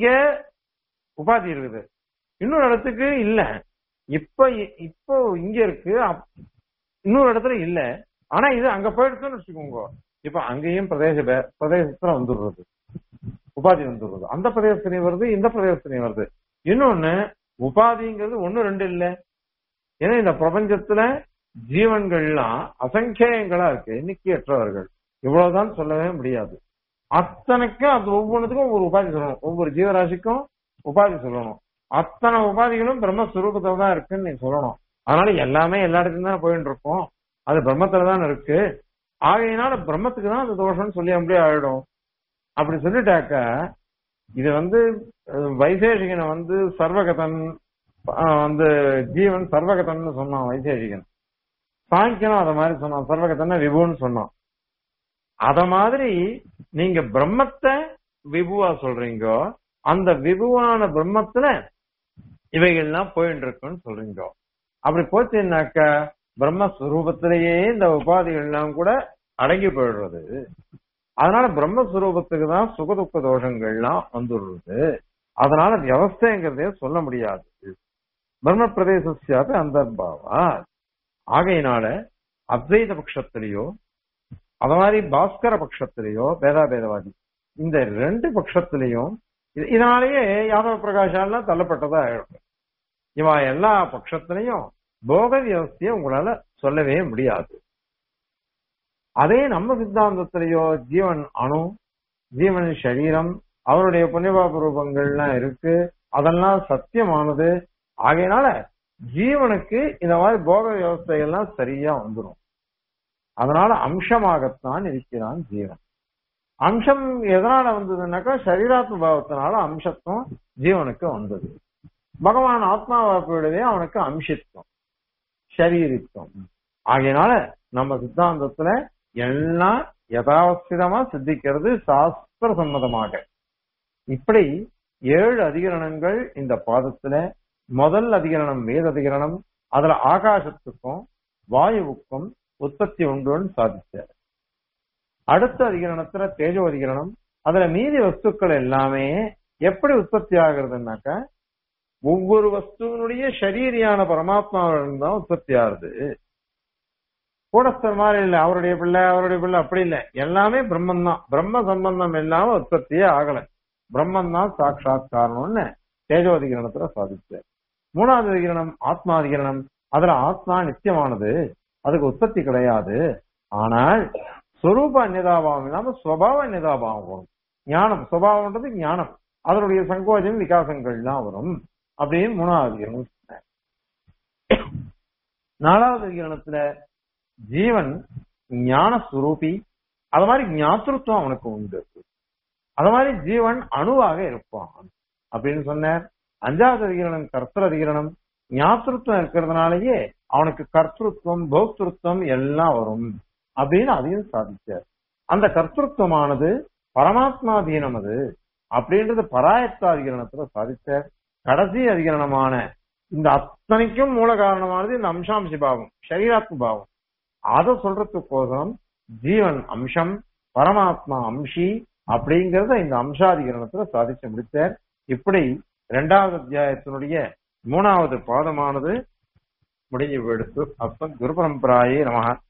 உபாதி இருக்குது இன்னொரு இடத்துக்கு இல்ல இப்ப இ- இப்போ இங்க இருக்கு அப்- இன்னொரு இடத்துல இல்ல ஆனா இது அங்க போயிடுச்சுன்னு வச்சுக்கோங்க இப்ப அங்கேயும் பிரதேச பே- பிரதேசத்துல வந்துடுறது உபாதி வந்துடுறது அந்த பிரதேசத்துலயும் வருது இந்த பிரதேசத்துலயும் வருது இன்னொன்னு உபாதிங்கிறது ஒண்ணு ரெண்டு இல்ல ஏன்னா இந்த பிரபஞ்சத்துல ஜீவன்கள்லாம் அசங்கேயங்களா இருக்கு எண்ணிக்கையற்றவர்கள் இவ்வளவுதான் சொல்லவே முடியாது அத்தனைக்கும் அது ஒவ்வொன்றுத்துக்கும் ஒரு உபாதி சொல்லணும் ஒவ்வொரு ஜீவராசிக்கும் உபாதி சொல்லணும் அத்தனை உபாதிகளும் பிரம்மஸ்வரூபத்துல தான் இருக்குன்னு நீ சொல்லணும் அதனால எல்லாமே எல்லா இடத்துலயும் தான் போயிட்டு இருக்கோம் அது பிரம்மத்துல தான் இருக்கு ஆகையினால பிரம்மத்துக்கு தான் அது தோஷம்னு சொல்லி அப்படியே ஆயிடும் அப்படி சொல்லிட்டாக்க இது வந்து அஹ், வைசேஷிகனை வந்து சர்வகதன் அஹ், வந்து ஜீவன் சர்வகதன்னு சொன்னான் வைசேஷிகன் சாங்கியனும் அத மாதிரி சொன்னான் சர்வகதன்னா விபுன்னு சொன்னான் அத மாதிரி நீங்க பிரம்மத்தை விபுவா சொல்றீங்க அந்த விபுவான பிரம்மத்துல இவைகள்லாம் போயிட்டு இருக்குன்னு சொல்றீங்க அப்படி போச்சுன்னாக்க பிரம்மஸ்வரூபத்திலேயே இந்த உபாதிகள் எல்லாம் கூட அடங்கி போயிடுறது அதனால பிரம்மஸ்வரூபத்துக்கு தான் சுகதுக்க தோஷங்கள்லாம் வந்துடுறது அதனால வியவஸ்தைங்கிறதே சொல்ல முடியாது பிரம்ம பிரதேசத்தியாவது அந்தர்பாவா ஆகையினால அத்வைத பட்சத்திலேயோ அத மாதிரி பாஸ்கர பட்சத்திலேயோ பேதாபேதவாதி இந்த ரெண்டு பட்சத்திலையும் இது- இதனாலேயே யாதவ பிரகாஷாலாம் தள்ளப்பட்டதா ஆயிடும் இவன் எல்லா பட்சத்திலையும் போக வியவஸ்தைய உங்களால சொல்லவே முடியாது அதே நம்ம சித்தாந்தத்திலேயோ ஜீவன் அணு ஜீவன் சரீரம் அவருடைய புண்ணியபாப ரூபங்கள்லாம் இருக்கு அதெல்லாம் சத்தியமானது ஆகையினால ஜீவனுக்கு இந்த மாதிரி போக வியவஸ்தைகள்லாம் சரியா வந்துடும் அதனால அம்சமாகத்தான் இருக்கிறான் ஜீவன் அம்சம் எதனால வந்ததுன்னாக்கா சரீராத்ம பாவத்தினால அம்சத்துவம் ஜீவனுக்கு வந்தது பகவான் ஆத்மாவாப்பிடவே அவனுக்கு அம்சித்துவம் சரீரித்துவம் ஆகையினால நம்ம சித்தாந்தத்துல எல்லாம் யதாவஸ்திதமா சித்திக்கிறது சாஸ்திர சம்மதமாக இப்படி ஏழு அதிகரணங்கள் இந்த பாதத்துல முதல் அதிகரணம் வேத அதிகரணம் அதுல ஆகாசத்துக்கும் வாயுவுக்கும் உற்பத்தி உண்டுன்னு சாதிச்சார் அடுத்த அதிகரணத்துல தேஜோ அதிகரணம் அதுல மீதி வஸ்துக்கள் எல்லாமே எப்படி உற்பத்தி ஆகுறதுன்னாக்க ஒவ்வொரு வஸ்துவனுடைய சரீரியான பரமாத்மாவிடம் தான் உற்பத்தி ஆகுது கூடஸ்தர் மாதிரி இல்ல அவருடைய பிள்ளை அவருடைய பிள்ளை அப்படி இல்ல எல்லாமே பிரம்மன் தான் பிரம்ம சம்பந்தம் இல்லாம உற்பத்தியே ஆகல பிரம்மன் தான் சாட்சாத் காரணம்னு தேஜோதிகரணத்துல சாதிச்சார் மூணாவது அதிகரணம் ஆத்மாதிகரணம் அதுல ஆத்மா நித்தியமானது அதுக்கு உற்பத்தி கிடையாது ஆனால் சொரூப அந்நிதாபாவம் இல்லாம சுவாவ அந்நிதாபாவம் வரும் ஞானம் சுவாவம்ன்றது ஞானம் அதனுடைய சங்கோஜம் விகாசங்கள்லாம் வரும் அப்படின்னு மூணாவது அதிகரணம் சொன்னார் நாலாவது அதிகரணத்துல ஜீவன் ஞான சுரூபி அது மாதிரி ஞாத்திருத்துவம் அவனுக்கு உண்டு அது மாதிரி ஜீவன் அணுவாக இருப்பான் அப்படின்னு சொன்னார் அஞ்சாவது அதிகரணம் கர்த்தர் அதிகரணம் ஞாத்திருத்துவம் இருக்கிறதுனாலயே அவனுக்கு கர்த்தృత్వం போக்திருத்துவம் எல்லாம் வரும் அப்படின்னு அதையும் சாதிச்சார் அந்த கர்த்தృత్வமானது பரமாத்மாதீனம் அது அப்படின்றது பராயத்த அதிகரணத்துல சாதிச்சார் கடைசி அதிகரணமான இந்த அத்தனைக்கும் மூல காரணமானது இந்த அம்சாம்சி பாவம் சரீராத்ம பாவம் அதை சொல்றதுக்கோசரம் ஜீவன் அம்சம் பரமாத்மா அம்சி அப்படிங்கறத இந்த அம்சாதிகரணத்துல சாதிச்சு முடித்தார் இப்படி இரண்டாவது அத்தியாயத்தினுடைய மூணாவது பாதமானது முடிஞ்சு போயிடுத்து அப்ப குரு பரம்பராயே நமக